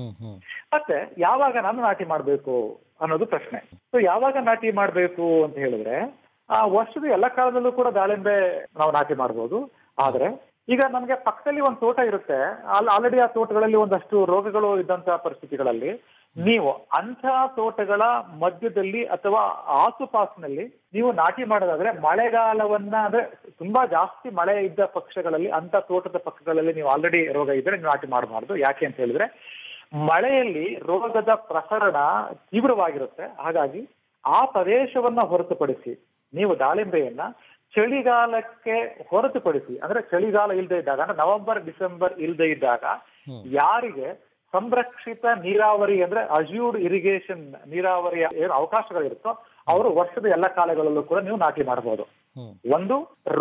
ಮತ್ತೆ ಯಾವಾಗ ನಾನು ನಾಟಿ ಮಾಡ್ಬೇಕು ಅನ್ನೋದು ಪ್ರಶ್ನೆ ಸೊ ಯಾವಾಗ ನಾಟಿ ಮಾಡ್ಬೇಕು ಅಂತ ಹೇಳಿದ್ರೆ ಆ ವರ್ಷದ ಎಲ್ಲ ಕಾಲದಲ್ಲೂ ಕೂಡ ದಾಳಿಂಬೆ ನಾವು ನಾಟಿ ಮಾಡ್ಬೋದು ಆದ್ರೆ ಈಗ ನಮ್ಗೆ ಪಕ್ಕದಲ್ಲಿ ಒಂದು ತೋಟ ಇರುತ್ತೆ ಅಲ್ಲಿ ಆಲ್ರೆಡಿ ಆ ತೋಟಗಳಲ್ಲಿ ಒಂದಷ್ಟು ರೋಗಗಳು ಇದ್ದಂತ ಪರಿಸ್ಥಿತಿಗಳಲ್ಲಿ ನೀವು ಅಂಥ ತೋಟಗಳ ಮಧ್ಯದಲ್ಲಿ ಅಥವಾ ಆಸುಪಾಸಿನಲ್ಲಿ ನೀವು ನಾಟಿ ಮಾಡೋದಾದ್ರೆ ಮಳೆಗಾಲವನ್ನ ಅಂದ್ರೆ ತುಂಬಾ ಜಾಸ್ತಿ ಮಳೆ ಇದ್ದ ಪಕ್ಷಗಳಲ್ಲಿ ಅಂತ ತೋಟದ ಪಕ್ಕಗಳಲ್ಲಿ ನೀವು ಆಲ್ರೆಡಿ ರೋಗ ಇದ್ರೆ ನೀವು ನಾಟಿ ಮಾಡಬಾರ್ದು ಯಾಕೆ ಅಂತ ಹೇಳಿದ್ರೆ ಮಳೆಯಲ್ಲಿ ರೋಗದ ಪ್ರಸರಣ ತೀವ್ರವಾಗಿರುತ್ತೆ ಹಾಗಾಗಿ ಆ ಪ್ರದೇಶವನ್ನ ಹೊರತುಪಡಿಸಿ ನೀವು ದಾಳಿಂಬೆಯನ್ನ ಚಳಿಗಾಲಕ್ಕೆ ಹೊರತುಪಡಿಸಿ ಅಂದ್ರೆ ಚಳಿಗಾಲ ಇಲ್ಲದೆ ಇದ್ದಾಗ ಅಂದ್ರೆ ನವೆಂಬರ್ ಡಿಸೆಂಬರ್ ಇಲ್ಲದೆ ಇದ್ದಾಗ ಯಾರಿಗೆ ಸಂರಕ್ಷಿತ ನೀರಾವರಿ ಅಂದ್ರೆ ಅಜ್ಯೂರ್ಡ್ ಇರಿಗೇಷನ್ ನೀರಾವರಿಯ ಏನು ಅವಕಾಶಗಳಿರುತ್ತೋ ಅವರು ವರ್ಷದ ಎಲ್ಲ ಕಾಲಗಳಲ್ಲೂ ಕೂಡ ನೀವು ನಾಟಿ ಮಾಡಬಹುದು ಒಂದು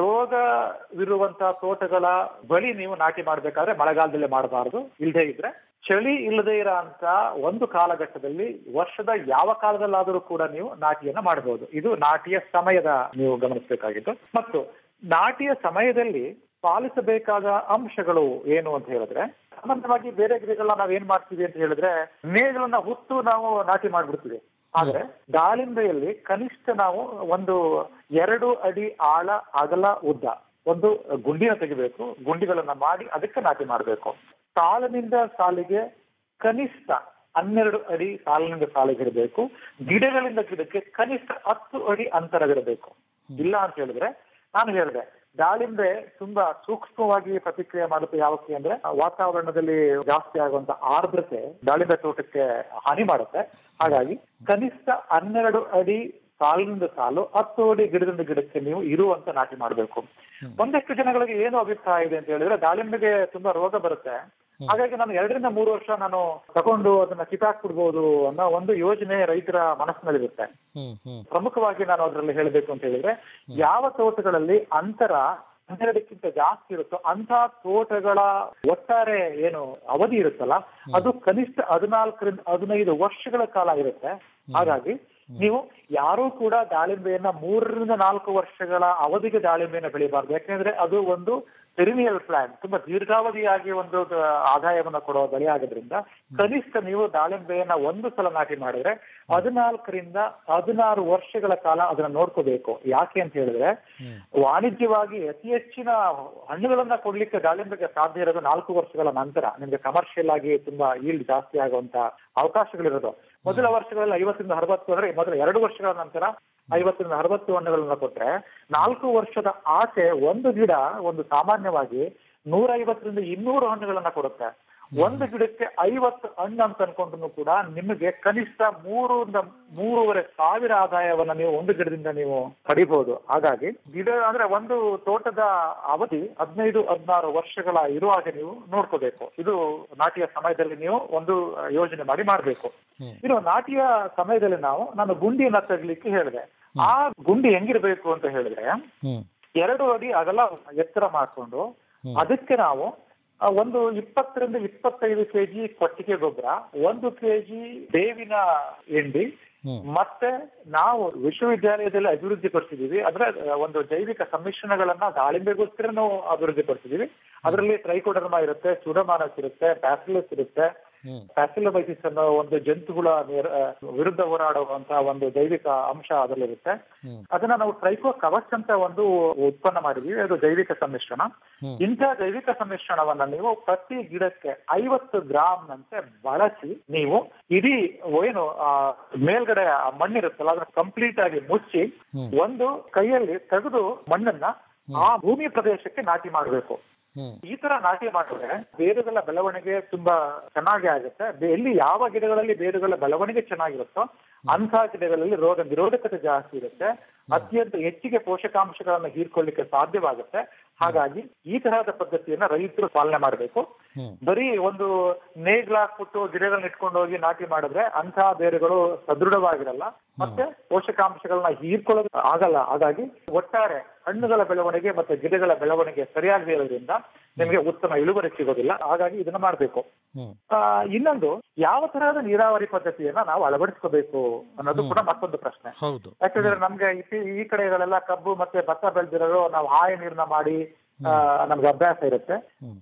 ರೋಗವಿರುವಂತಹ ತೋಟಗಳ ಬಳಿ ನೀವು ನಾಟಿ ಮಾಡ್ಬೇಕಾದ್ರೆ ಮಳೆಗಾಲದಲ್ಲೇ ಮಾಡಬಾರದು ಇಲ್ಲದೆ ಇದ್ರೆ ಚಳಿ ಇಲ್ಲದೆ ಇರೋ ಅಂತ ಒಂದು ಕಾಲಘಟ್ಟದಲ್ಲಿ ವರ್ಷದ ಯಾವ ಕಾಲದಲ್ಲಾದರೂ ಕೂಡ ನೀವು ನಾಟಿಯನ್ನ ಮಾಡಬಹುದು ಇದು ನಾಟಿಯ ಸಮಯದ ನೀವು ಗಮನಿಸಬೇಕಾಗಿದ್ದು ಮತ್ತು ನಾಟಿಯ ಸಮಯದಲ್ಲಿ ಪಾಲಿಸಬೇಕಾದ ಅಂಶಗಳು ಏನು ಅಂತ ಹೇಳಿದ್ರೆ ಸಾಮಾನ್ಯವಾಗಿ ಬೇರೆ ಗಿಡಗಳನ್ನ ನಾವ್ ಏನ್ ಮಾಡ್ತೀವಿ ಅಂತ ಹೇಳಿದ್ರೆ ಮೇಗಳನ್ನ ಹುತ್ತು ನಾವು ನಾಟಿ ಮಾಡ್ಬಿಡ್ತೀವಿ ಆದ್ರೆ ದಾಳಿಂಬೆಯಲ್ಲಿ ಕನಿಷ್ಠ ನಾವು ಒಂದು ಎರಡು ಅಡಿ ಆಳ ಅಗಲ ಉದ್ದ ಒಂದು ಗುಂಡಿನ ತೆಗಿಬೇಕು ಗುಂಡಿಗಳನ್ನ ಮಾಡಿ ಅದಕ್ಕೆ ನಾಟಿ ಮಾಡಬೇಕು ಸಾಲಿನಿಂದ ಸಾಲಿಗೆ ಕನಿಷ್ಠ ಹನ್ನೆರಡು ಅಡಿ ಸಾಲಿನಿಂದ ಸಾಲಿಗೆ ಇರಬೇಕು ಗಿಡಗಳಿಂದ ಗಿಡಕ್ಕೆ ಕನಿಷ್ಠ ಹತ್ತು ಅಡಿ ಅಂತರವಿರಬೇಕು ಇಲ್ಲ ಅಂತ ಹೇಳಿದ್ರೆ ನಾನು ಹೇಳಿದೆ ದಾಳಿಂಬೆ ತುಂಬಾ ಸೂಕ್ಷ್ಮವಾಗಿ ಪ್ರತಿಕ್ರಿಯೆ ಮಾಡುತ್ತೆ ಯಾವಕ್ಕೆ ಅಂದ್ರೆ ವಾತಾವರಣದಲ್ಲಿ ಜಾಸ್ತಿ ಆಗುವಂತ ಆರ್ದ್ರತೆ ದಾಳಿಂಬೆ ತೋಟಕ್ಕೆ ಹಾನಿ ಮಾಡುತ್ತೆ ಹಾಗಾಗಿ ಕನಿಷ್ಠ ಹನ್ನೆರಡು ಅಡಿ ಸಾಲಿನಿಂದ ಸಾಲು ಹತ್ತು ಅಡಿ ಗಿಡದಿಂದ ಗಿಡಕ್ಕೆ ನೀವು ಇರುವಂತ ನಾಟಿ ಮಾಡಬೇಕು ಒಂದಷ್ಟು ಜನಗಳಿಗೆ ಏನು ಅಭಿಪ್ರಾಯ ಇದೆ ಅಂತ ಹೇಳಿದ್ರೆ ದಾಳಿಂಬೆಗೆ ತುಂಬಾ ರೋಗ ಬರುತ್ತೆ ಹಾಗಾಗಿ ನಾನು ಎರಡರಿಂದ ಮೂರು ವರ್ಷ ನಾನು ತಗೊಂಡು ಅದನ್ನ ಕಿತ್ತಾಕ್ಬಿಡ್ಬೋದು ಅನ್ನೋ ಒಂದು ಯೋಜನೆ ರೈತರ ಮನಸ್ಸಿನಲ್ಲಿರುತ್ತೆ ಪ್ರಮುಖವಾಗಿ ನಾನು ಅದರಲ್ಲಿ ಹೇಳಬೇಕು ಅಂತ ಹೇಳಿದ್ರೆ ಯಾವ ತೋಟಗಳಲ್ಲಿ ಅಂತರ ಹನ್ನೆರಡಕ್ಕಿಂತ ಜಾಸ್ತಿ ಇರುತ್ತೋ ಅಂತ ತೋಟಗಳ ಒಟ್ಟಾರೆ ಏನು ಅವಧಿ ಇರುತ್ತಲ್ಲ ಅದು ಕನಿಷ್ಠ ಹದಿನಾಲ್ಕರಿಂದ ಹದಿನೈದು ವರ್ಷಗಳ ಕಾಲ ಇರುತ್ತೆ ಹಾಗಾಗಿ ನೀವು ಯಾರೂ ಕೂಡ ದಾಳಿಂಬೆಯನ್ನ ಮೂರರಿಂದ ನಾಲ್ಕು ವರ್ಷಗಳ ಅವಧಿಗೆ ದಾಳಿಂಬೆಯನ್ನ ಬೆಳಿಬಾರ್ದು ಯಾಕೆಂದ್ರೆ ಅದು ಒಂದು ಪೆರಿನಿಯಲ್ ಪ್ಲಾನ್ ತುಂಬಾ ದೀರ್ಘಾವಧಿಯಾಗಿ ಒಂದು ಆದಾಯವನ್ನ ಕೊಡುವ ಬೆಳೆ ಆಗೋದ್ರಿಂದ ಕನಿಷ್ಠ ನೀವು ದಾಳಿಂಬೆಯನ್ನ ಒಂದು ಸಲ ನಾಟಿ ಮಾಡಿದ್ರೆ ಹದಿನಾಲ್ಕರಿಂದ ಹದಿನಾರು ವರ್ಷಗಳ ಕಾಲ ಅದನ್ನ ನೋಡ್ಕೋಬೇಕು ಯಾಕೆ ಅಂತ ಹೇಳಿದ್ರೆ ವಾಣಿಜ್ಯವಾಗಿ ಅತಿ ಹೆಚ್ಚಿನ ಹಣ್ಣುಗಳನ್ನ ಕೊಡ್ಲಿಕ್ಕೆ ದಾಳಿಂಬೆಗೆ ಸಾಧ್ಯ ಇರೋದು ನಾಲ್ಕು ವರ್ಷಗಳ ನಂತರ ನಿಮ್ಗೆ ಕಮರ್ಷಿಯಲ್ ಆಗಿ ತುಂಬಾ ಈಲ್ಡ್ ಜಾಸ್ತಿ ಆಗುವಂತ ಅವಕಾಶಗಳಿರೋದು ಮೊದಲ ವರ್ಷಗಳಲ್ಲಿ ಐವತ್ತರಿಂದ ಅರವತ್ತು ಅಂದ್ರೆ ಮೊದಲ ಎರಡು ವರ್ಷಗಳ ನಂತರ ಐವತ್ತರಿಂದ ಅರವತ್ತು ಹಣ್ಣುಗಳನ್ನ ಕೊಟ್ರೆ ನಾಲ್ಕು ವರ್ಷದ ಆಸೆ ಒಂದು ಗಿಡ ಒಂದು ಸಾಮಾನ್ಯವಾಗಿ ನೂರ ಐವತ್ತರಿಂದ ಇನ್ನೂರು ಹಣ್ಣುಗಳನ್ನ ಕೊಡುತ್ತೆ ಒಂದು ಗಿಡಕ್ಕೆ ಐವತ್ತು ಹಣ್ಣು ಅಂತ ಅನ್ಕೊಂಡ್ರು ಕೂಡ ನಿಮಗೆ ಕನಿಷ್ಠ ಮೂರರಿಂದ ಮೂರುವರೆ ಸಾವಿರ ಆದಾಯವನ್ನ ನೀವು ಒಂದು ಗಿಡದಿಂದ ನೀವು ಪಡಿಬಹುದು ಹಾಗಾಗಿ ಗಿಡ ಅಂದ್ರೆ ಒಂದು ತೋಟದ ಅವಧಿ ಹದಿನೈದು ಹದಿನಾರು ವರ್ಷಗಳ ಇರುವ ಹಾಗೆ ನೀವು ನೋಡ್ಕೋಬೇಕು ಇದು ನಾಟಿಯ ಸಮಯದಲ್ಲಿ ನೀವು ಒಂದು ಯೋಜನೆ ಮಾಡಿ ಮಾಡ್ಬೇಕು ಇನ್ನು ನಾಟಿಯ ಸಮಯದಲ್ಲಿ ನಾವು ನಾನು ಗುಂಡಿಯನ್ನ ತೆಗಿಲಿಕ್ಕೆ ಹೇಳಿದೆ ಆ ಗುಂಡಿ ಹೆಂಗಿರ್ಬೇಕು ಅಂತ ಹೇಳಿದ್ರೆ ಎರಡು ಅಡಿ ಅಗಲ ಎತ್ತರ ಮಾಡ್ಕೊಂಡು ಅದಕ್ಕೆ ನಾವು ಆ, ಒಂದು ಇಪ್ಪತ್ತರಿಂದ ಇಪ್ಪತ್ತೈದು ಕೆಜಿ ಕೊಟ್ಟಿಗೆ ಗೊಬ್ಬರ ಒಂದು ಕೆಜಿ ಬೇವಿನ ಎಂಡಿ ಮತ್ತೆ ನಾವು ವಿಶ್ವವಿದ್ಯಾಲಯದಲ್ಲಿ ಅಭಿವೃದ್ಧಿ ಪಡಿಸಿದೀವಿ ಅಂದ್ರೆ ಆ, ಒಂದು ಜೈವಿಕ ಸಮ್ಮಿಶ್ರಣಗಳನ್ನ ದಾಳಿಂಬೆಗೋಸ್ಕರ ನಾವು ಅಭಿವೃದ್ಧಿ ಪಡಿಸಿದೀವಿ ಅದರಲ್ಲಿ ಟ್ರೈಕೋಡರ್ಮಾ ಇರುತ್ತೆ ಸುಡಮಾನಸ್ ಇರುತ್ತೆ ಬ್ಯಾಸಿಲಸ್ ಇರುತ್ತೆ ಪ್ಯಾಸಿಲೋಮೈಸಿಸ್ ಅನ್ನೋ ಒಂದು ಜಂತುಗಳ ನೇರ- ಆ, ವಿರುದ್ಧ ಹೋರಾಡುವಂತಹ ಒಂದು ಜೈವಿಕ ಅಂಶ ಅದರಲ್ಲಿರುತ್ತೆ ಅದನ್ನ ನಾವು ಟ್ರೈಕೋ ಕವಚ್ ಅಂತ ಒಂದು ಉತ್ಪನ್ನ ಮಾಡಿದೀವಿ ಅದು ಜೈವಿಕ ಸಮ್ಮಿಶ್ರಣ ಇಂಥ ಜೈವಿಕ ಸಮ್ಮಿಶ್ರಣವನ್ನ ನೀವು ಪ್ರತಿ ಗಿಡಕ್ಕೆ ಐವತ್ತು ಗ್ರಾಮ್ನಂತೆ ಬಳಸಿ ನೀವು ಇಡೀ ಏನು ಆ ಮೇಲ್ಗಡೆ ಆ ಮಣ್ಣಿರುತ್ತಲ್ಲ ಅದನ್ನ ಕಂಪ್ಲೀಟ್ ಆಗಿ ಮುಚ್ಚಿ ಒಂದು ಕೈಯಲ್ಲಿ ತೆಗೆದು ಮಣ್ಣನ್ನ ಆ ಭೂಮಿ ಪ್ರದೇಶಕ್ಕೆ ನಾಟಿ ಮಾಡಬೇಕು ಈ ತರ ನಾಟಿ ಮಾಡಿದ್ರೆ ಬೇರುಗಳ ಬೆಳವಣಿಗೆ ತುಂಬಾ ಚೆನ್ನಾಗಿ ಆಗುತ್ತೆ ಬೆ- ಎಲ್ಲಿ ಯಾವ ಗಿಡಗಳಲ್ಲಿ ಬೇರುಗಳ ಬೆಳವಣಿಗೆ ಚೆನ್ನಾಗಿರುತ್ತೋ ಅಂತಹ ಗಿಡಗಳಲ್ಲಿ ರೋಗ ನಿರೋಧಕತೆ ಜಾಸ್ತಿ ಇರುತ್ತೆ ಅತ್ಯಂತ ಹೆಚ್ಚಿಗೆ ಪೋಷಕಾಂಶಗಳನ್ನ ಹೀರ್ಕೊಳ್ಳಿಕ್ಕೆ ಸಾಧ್ಯವಾಗುತ್ತೆ ಹಾಗಾಗಿ ಈ ತರಹದ ಪದ್ಧತಿಯನ್ನ ರೈತರು ಪಾಲನೆ ಮಾಡಬೇಕು ಬರೀ ಒಂದು ನೇಗ್ಲ ಹಾಕ್ಬಿಟ್ಟು ಗಿಡಗಳನ್ನ ಇಟ್ಕೊಂಡು ಹೋಗಿ ನಾಟಿ ಮಾಡಿದ್ರೆ ಅಂತಹ ಬೇರುಗಳು ಸದೃಢವಾಗಿರಲ್ಲ ಮತ್ತೆ ಪೋಷಕಾಂಶಗಳನ್ನ ಹೀರ್ಕೊಳ್ಳೋದು ಆಗಲ್ಲ ಹಾಗಾಗಿ ಒಟ್ಟಾರೆ ಹಣ್ಣುಗಳ ಬೆಳವಣಿಗೆ ಮತ್ತೆ ಗಿಡಗಳ ಬೆಳವಣಿಗೆ ಸರಿಯಾಗಿ ಇರೋದ್ರಿಂದ ನಿಮಗೆ ಉತ್ತಮ ಇಳುವರಿ ಸಿಗೋದಿಲ್ಲ ಹಾಗಾಗಿ ಇದನ್ನ ಮಾಡಬೇಕು ಆ, ಇನ್ನೊಂದು ಯಾವ ತರಹದ ನೀರಾವರಿ ಪದ್ಧತಿಯನ್ನ ನಾವು ಅಳವಡಿಸ್ಕೋಬೇಕು ಅನ್ನೋದು ಕೂಡ ಮತ್ತೊಂದು ಪ್ರಶ್ನೆ ಹೌದು ಯಾಕಂದ್ರೆ ನಮ್ಗೆ ಈ- ಈ ಕಡೆಗಳೆಲ್ಲ ಕಬ್ಬು ಮತ್ತೆ ಭತ್ತ ಬೆಳೆದಿರೋರು ನಾವು ಹಾಯಿ ನೀರ್ನ ಮಾಡಿ ಆ, ನಮ್ಗೆ ಅಭ್ಯಾಸ ಇರುತ್ತೆ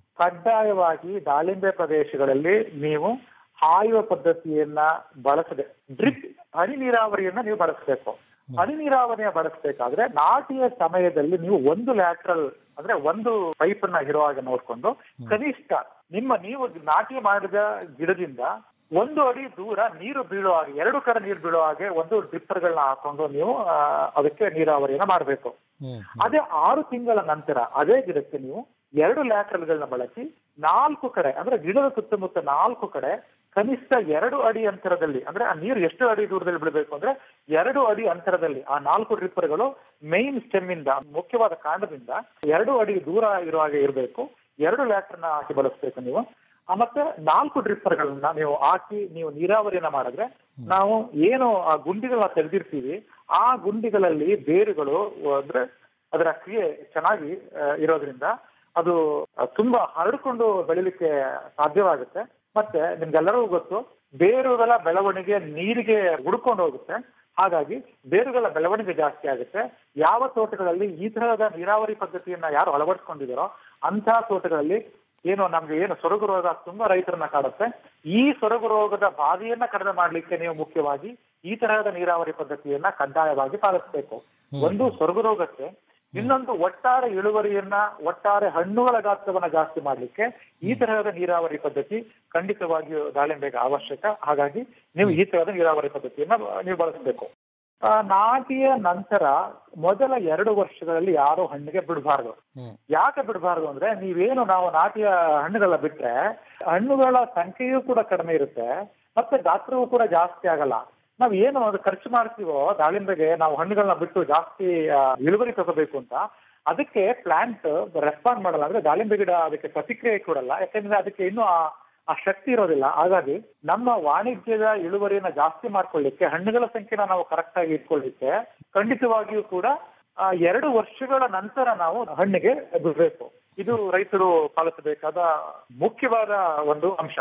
ಕಡ್ಡಾಯವಾಗಿ ದಾಳಿಂಬೆ ಪ್ರದೇಶಗಳಲ್ಲಿ ನೀವು ಹಾಯುವ ಪದ್ಧತಿಯನ್ನ ಬಳಸದೆ ಡ್ರಿಪ್ ಹನಿ ನೀರಾವರಿಯನ್ನ ನೀವು ಬಳಸಬೇಕು ಹನಿ ನೀರಾವರಿಯ ಬಳಸಬೇಕಾದ್ರೆ ನಾಟಿಯ ಸಮಯದಲ್ಲಿ ನೀವು ಒಂದು ಲ್ಯಾಟ್ರಲ್ ಅಂದ್ರೆ ಒಂದು ಪೈಪ್ ಅನ್ನ ಇರೋ ಹಾಗೆ ನೋಡ್ಕೊಂಡು ಕನಿಷ್ಠ ನಿಮ್ಮ ನೀವು ನಾಟಿ ಮಾಡಿದ ಗಿಡದಿಂದ ಒಂದು ಅಡಿ ದೂರ ನೀರು ಬೀಳೋ ಹಾಗೆ ಎರಡು ಕಡೆ ನೀರು ಬೀಳೋ ಹಾಗೆ ಒಂದು ಡ್ರಿಪ್ಪರ್ಗಳನ್ನ ಹಾಕೊಂಡು ನೀವು ಆ, ಅದಕ್ಕೆ ನೀರಾವರಿಯನ್ನ ಮಾಡಬೇಕು ಅದೇ ಆರು ತಿಂಗಳ ನಂತರ ಅದೇ ಗಿಡಕ್ಕೆ ನೀವು ಎರಡು ಲ್ಯಾಟ್ರಲ್ಗಳನ್ನ ಬಳಸಿ ನಾಲ್ಕು ಕಡೆ ಅಂದ್ರೆ ಗಿಡದ ಸುತ್ತಮುತ್ತ ನಾಲ್ಕು ಕಡೆ ಕನಿಷ್ಠ ಎರಡು ಅಡಿ ಅಂತರದಲ್ಲಿ ಅಂದ್ರೆ ಆ ನೀರು ಎಷ್ಟು ಅಡಿ ದೂರದಲ್ಲಿ ಬಿಡಬೇಕು ಅಂದ್ರೆ ಎರಡು ಅಡಿ ಅಂತರದಲ್ಲಿ ಆ ನಾಲ್ಕು ಡ್ರಿಪ್ಪರ್ಗಳು ಮೈನ್ ಸ್ಟೆಮ್ ಇಂದ ಮುಖ್ಯವಾದ ಕಾಂಡದಿಂದ ಎರಡು ಅಡಿ ದೂರ ಇರೋ ಹಾಗೆ ಇರಬೇಕು ಎರಡು ಲ್ಯಾಟ್ರನ್ನ ಹಾಕಿ ಬಳಸಬೇಕು ನೀವು ಆ, ಮತ್ತೆ ನಾಲ್ಕು ಡ್ರಿಪ್ಪರ್ಗಳನ್ನ ನೀವು ಹಾಕಿ ನೀವು ನೀರಾವರಿಯನ್ನ ಮಾಡಿದ್ರೆ ನಾವು ಏನು ಆ ಗುಂಡಿಗಳನ್ನ ತೆಗೆದಿರ್ತೀವಿ ಆ ಗುಂಡಿಗಳಲ್ಲಿ ಬೇರುಗಳು ಅಂದ್ರೆ ಅದರ ಕ್ರಿಯೆ ಚೆನ್ನಾಗಿ ಆ, ಇರೋದ್ರಿಂದ ಅದು ಆ, ತುಂಬಾ ಹರಡ್ಕೊಂಡು ಬೆಳಿಲಿಕ್ಕೆ ಸಾಧ್ಯವಾಗುತ್ತೆ ಮತ್ತೆ ನಿಮ್ಗೆಲ್ಲರಿಗೂ ಗೊತ್ತು ಬೇರುಗಳ ಬೆಳವಣಿಗೆ ನೀರಿಗೆ ಹುಡ್ಕೊಂಡು ಹೋಗುತ್ತೆ ಹಾಗಾಗಿ ಬೇರುಗಳ ಬೆಳವಣಿಗೆ ಜಾಸ್ತಿ ಆಗುತ್ತೆ ಯಾವ ತೋಟಗಳಲ್ಲಿ ಈ ತರಹದ ನೀರಾವರಿ ಪದ್ಧತಿಯನ್ನ ಯಾರು ಅಳವಡಿಸ್ಕೊಂಡಿದಾರೋ ಅಂತಹ ತೋಟಗಳಲ್ಲಿ ಏನು ನಮ್ಗೆ ಏನು ಸೊರಗು ರೋಗ ತುಂಬಾ ರೈತರನ್ನ ಕಾಡುತ್ತೆ ಈ ಸೊರಗು ರೋಗದ ಬಾಧೆಯನ್ನ ಕಡಿಮೆ ಮಾಡ್ಲಿಕ್ಕೆ ನೀವು ಮುಖ್ಯವಾಗಿ ಈ ತರಹದ ನೀರಾವರಿ ಪದ್ಧತಿಯನ್ನ ಕಡ್ಡಾಯವಾಗಿ ಪಾಲಿಸಬೇಕು ಒಂದು ಸೊರಗು ರೋಗಕ್ಕೆ ಇನ್ನೊಂದು ಒಟ್ಟಾರೆ ಇಳುವರಿಯನ್ನ ಒಟ್ಟಾರೆ ಹಣ್ಣುಗಳ ಗಾತ್ರವನ್ನ ಜಾಸ್ತಿ ಮಾಡ್ಲಿಕ್ಕೆ ಈ ತರಹದ ನೀರಾವರಿ ಪದ್ಧತಿ ಖಂಡಿತವಾಗಿಯೂ ದಾಳಿಂಬೆಗೆ ಅವಶ್ಯಕ ಹಾಗಾಗಿ ನೀವು ಈ ತರಹದ ನೀರಾವರಿ ಪದ್ಧತಿಯನ್ನ ನೀವು ಬಳಸಬೇಕು ಆ, ನಾಟಿಯ ನಂತರ ಮೊದಲ ಎರಡು ವರ್ಷಗಳಲ್ಲಿ ಯಾರು ಹಣ್ಣಿಗೆ ಬಿಡಬಾರ್ದು ಯಾಕೆ ಬಿಡಬಾರ್ದು ಅಂದ್ರೆ ನೀವೇನು ನಾವು ನಾಟಿಯ ಹಣ್ಣುಗಳ ಬಿಟ್ರೆ ಹಣ್ಣುಗಳ ಸಂಖ್ಯೆಯೂ ಕೂಡ ಕಡಿಮೆ ಇರುತ್ತೆ ಮತ್ತೆ ಗಾತ್ರವೂ ಕೂಡ ಜಾಸ್ತಿ ಆಗಲ್ಲ ನಾವ್ ಏನು ಅದು ಖರ್ಚು ಮಾಡ್ತೀವೋ ದಾಳಿಂಬೆಗೆ ನಾವು ಹಣ್ಣುಗಳನ್ನ ಬಿಟ್ಟು ಜಾಸ್ತಿ ಆ, ಇಳುವರಿ ತಗೋಬೇಕು ಅಂತ ಅದಕ್ಕೆ ಪ್ಲಾಂಟ್ ರೆಸ್ಪಾಂಡ್ ಮಾಡಲ್ಲ ಅಂದ್ರೆ ದಾಳಿಂಬೆ ಗಿಡ ಅದಕ್ಕೆ ಪ್ರತಿಕ್ರಿಯೆ ಕೊಡಲ್ಲ ಯಾಕಂದ್ರೆ ಅದಕ್ಕೆ ಇನ್ನೂ ಆ ಆ ಶಕ್ತಿ ಇರೋದಿಲ್ಲ ಹಾಗಾಗಿ ನಮ್ಮ ವಾಣಿಜ್ಯದ ಇಳುವರಿಯನ್ನ ಜಾಸ್ತಿ ಮಾಡ್ಕೊಳ್ಳಿಕ್ಕೆ ಹಣ್ಣುಗಳ ಸಂಖ್ಯೆನ ನಾವು ಕರೆಕ್ಟ್ ಆಗಿ ಇಟ್ಕೊಳ್ಳಿಕ್ಕೆ ಖಂಡಿತವಾಗಿಯೂ ಕೂಡ ಆ ಎರಡು ವರ್ಷಗಳ ನಂತರ ನಾವು ಹಣ್ಣಿಗೆ ಬಿಡಬೇಕು ಇದು ರೈತರು ಪಾಲಿಸಬೇಕಾದ ಮುಖ್ಯವಾದ ಒಂದು ಅಂಶ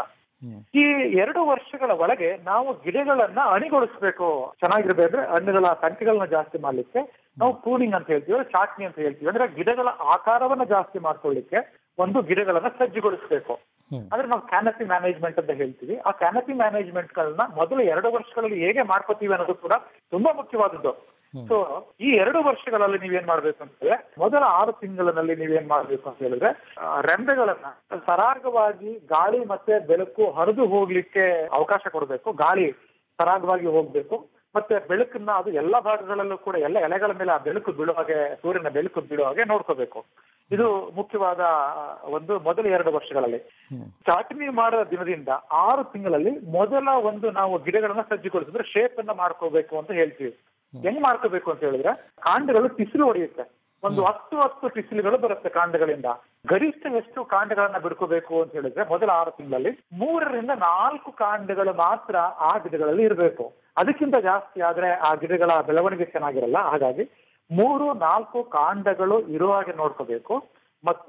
ಈ ಎರಡು ವರ್ಷಗಳ ಒಳಗೆ ನಾವು ಗಿಡಗಳನ್ನ ಅಣಿಗೊಳಿಸ್ಬೇಕು ಚೆನ್ನಾಗಿರ್ಬೇಕ್ರೆ ಹಣ್ಣುಗಳ ಸಂಖ್ಯೆಗಳನ್ನ ಜಾಸ್ತಿ ಮಾಡ್ಲಿಕ್ಕೆ ನಾವು ಪ್ರೂನಿಂಗ್ ಅಂತ ಹೇಳ್ತೀವಿ ಚಾಟ್ನಿ ಅಂತ ಹೇಳ್ತೀವಿ ಅಂದ್ರೆ ಗಿಡಗಳ ಆಕಾರವನ್ನ ಜಾಸ್ತಿ ಮಾಡ್ಕೊಳ್ಳಿಕ್ಕೆ ಒಂದು ಗಿಡಗಳನ್ನ ಸಜ್ಜುಗೊಳಿಸ್ಬೇಕು ಅಂದ್ರೆ ನಾವು ಕ್ಯಾನಪಿ ಮ್ಯಾನೇಜ್ಮೆಂಟ್ ಅಂತ ಹೇಳ್ತೀವಿ ಆ ಕ್ಯಾನಪಿ ಮ್ಯಾನೇಜ್ಮೆಂಟ್ ಗಳನ್ನ ಮೊದಲು ಎರಡು ವರ್ಷಗಳಲ್ಲಿ ಹೇಗೆ ಮಾಡ್ಕೋತೀವಿ ಅನ್ನೋದು ಕೂಡ ತುಂಬಾ ಮುಖ್ಯವಾದದ್ದು ಸೊ ಈ ಎರಡು ವರ್ಷಗಳಲ್ಲಿ ನೀವೇನ್ ಮಾಡ್ಬೇಕು ಅಂತಂದ್ರೆ ಮೊದಲ ಆರು ತಿಂಗಳಿನಲ್ಲಿ ನೀವೇನ್ ಮಾಡ್ಬೇಕು ಅಂತ ಹೇಳಿದ್ರೆ ಆ, ರೆಂಬೆಗಳನ್ನ ಸರಾಗವಾಗಿ ಗಾಳಿ ಮತ್ತೆ ಬೆಳಕು ಹರಿದು ಹೋಗ್ಲಿಕ್ಕೆ ಅವಕಾಶ ಕೊಡಬೇಕು ಗಾಳಿ ಸರಾಗವಾಗಿ ಹೋಗ್ಬೇಕು ಮತ್ತೆ ಬೆಳಕನ್ನ ಅದು ಎಲ್ಲ ಭಾಗಗಳಲ್ಲೂ ಕೂಡ ಎಲ್ಲ ಎಲೆಗಳ ಮೇಲೆ ಆ ಬೆಳಕು ಬೀಳುವ ಹಾಗೆ ಸೂರ್ಯನ ಬೆಳಕು ಬೀಳುವ ಹಾಗೆ ನೋಡ್ಕೋಬೇಕು ಇದು ಮುಖ್ಯವಾದ ಆ, ಒಂದು ಮೊದಲ ಎರಡು ವರ್ಷಗಳಲ್ಲಿ ಚಾಟ್ನಿ ಮಾಡೋ ದಿನದಿಂದ ಆರು ತಿಂಗಳಲ್ಲಿ ಮೊದಲ ಒಂದು ನಾವು ಗಿಡಗಳನ್ನ ಸಜ್ಜುಗೊಳಿಸಿದ್ರೆ ಶೇಪ್ ಅನ್ನ ಮಾಡ್ಕೋಬೇಕು ಅಂತ ಹೇಳ್ತೀವಿ ಹೆಂಗ್ ಮಾಡ್ಕೋಬೇಕು ಅಂತ ಹೇಳಿದ್ರೆ ಕಾಂಡಗಳು ತಿಸಿಲು ಹೊಡೆಯುತ್ತೆ ಒಂದು ಹತ್ತು ಹತ್ತು ಟಿಸಿಲುಗಳು ಬರುತ್ತೆ ಕಾಂಡಗಳಿಂದ ಗರಿಷ್ಠ ಎಷ್ಟು ಕಾಂಡಗಳನ್ನ ಬಿಡ್ಕೋಬೇಕು ಅಂತ ಹೇಳಿದ್ರೆ ಮೊದಲ ಆರು ತಿಂಗಳಲ್ಲಿ ಮೂರರಿಂದ ನಾಲ್ಕು ಕಾಂಡಗಳು ಮಾತ್ರ ಆ ಗಿಡಗಳಲ್ಲಿ ಇರಬೇಕು ಅದಕ್ಕಿಂತ ಜಾಸ್ತಿ ಆದ್ರೆ ಆ ಗಿಡಗಳ ಬೆಳವಣಿಗೆ ಚೆನ್ನಾಗಿರಲ್ಲ ಹಾಗಾಗಿ ಮೂರು ನಾಲ್ಕು ಕಾಂಡಗಳು ಇರುವ ಹಾಗೆ ನೋಡ್ಕೋಬೇಕು ಮತ್ತು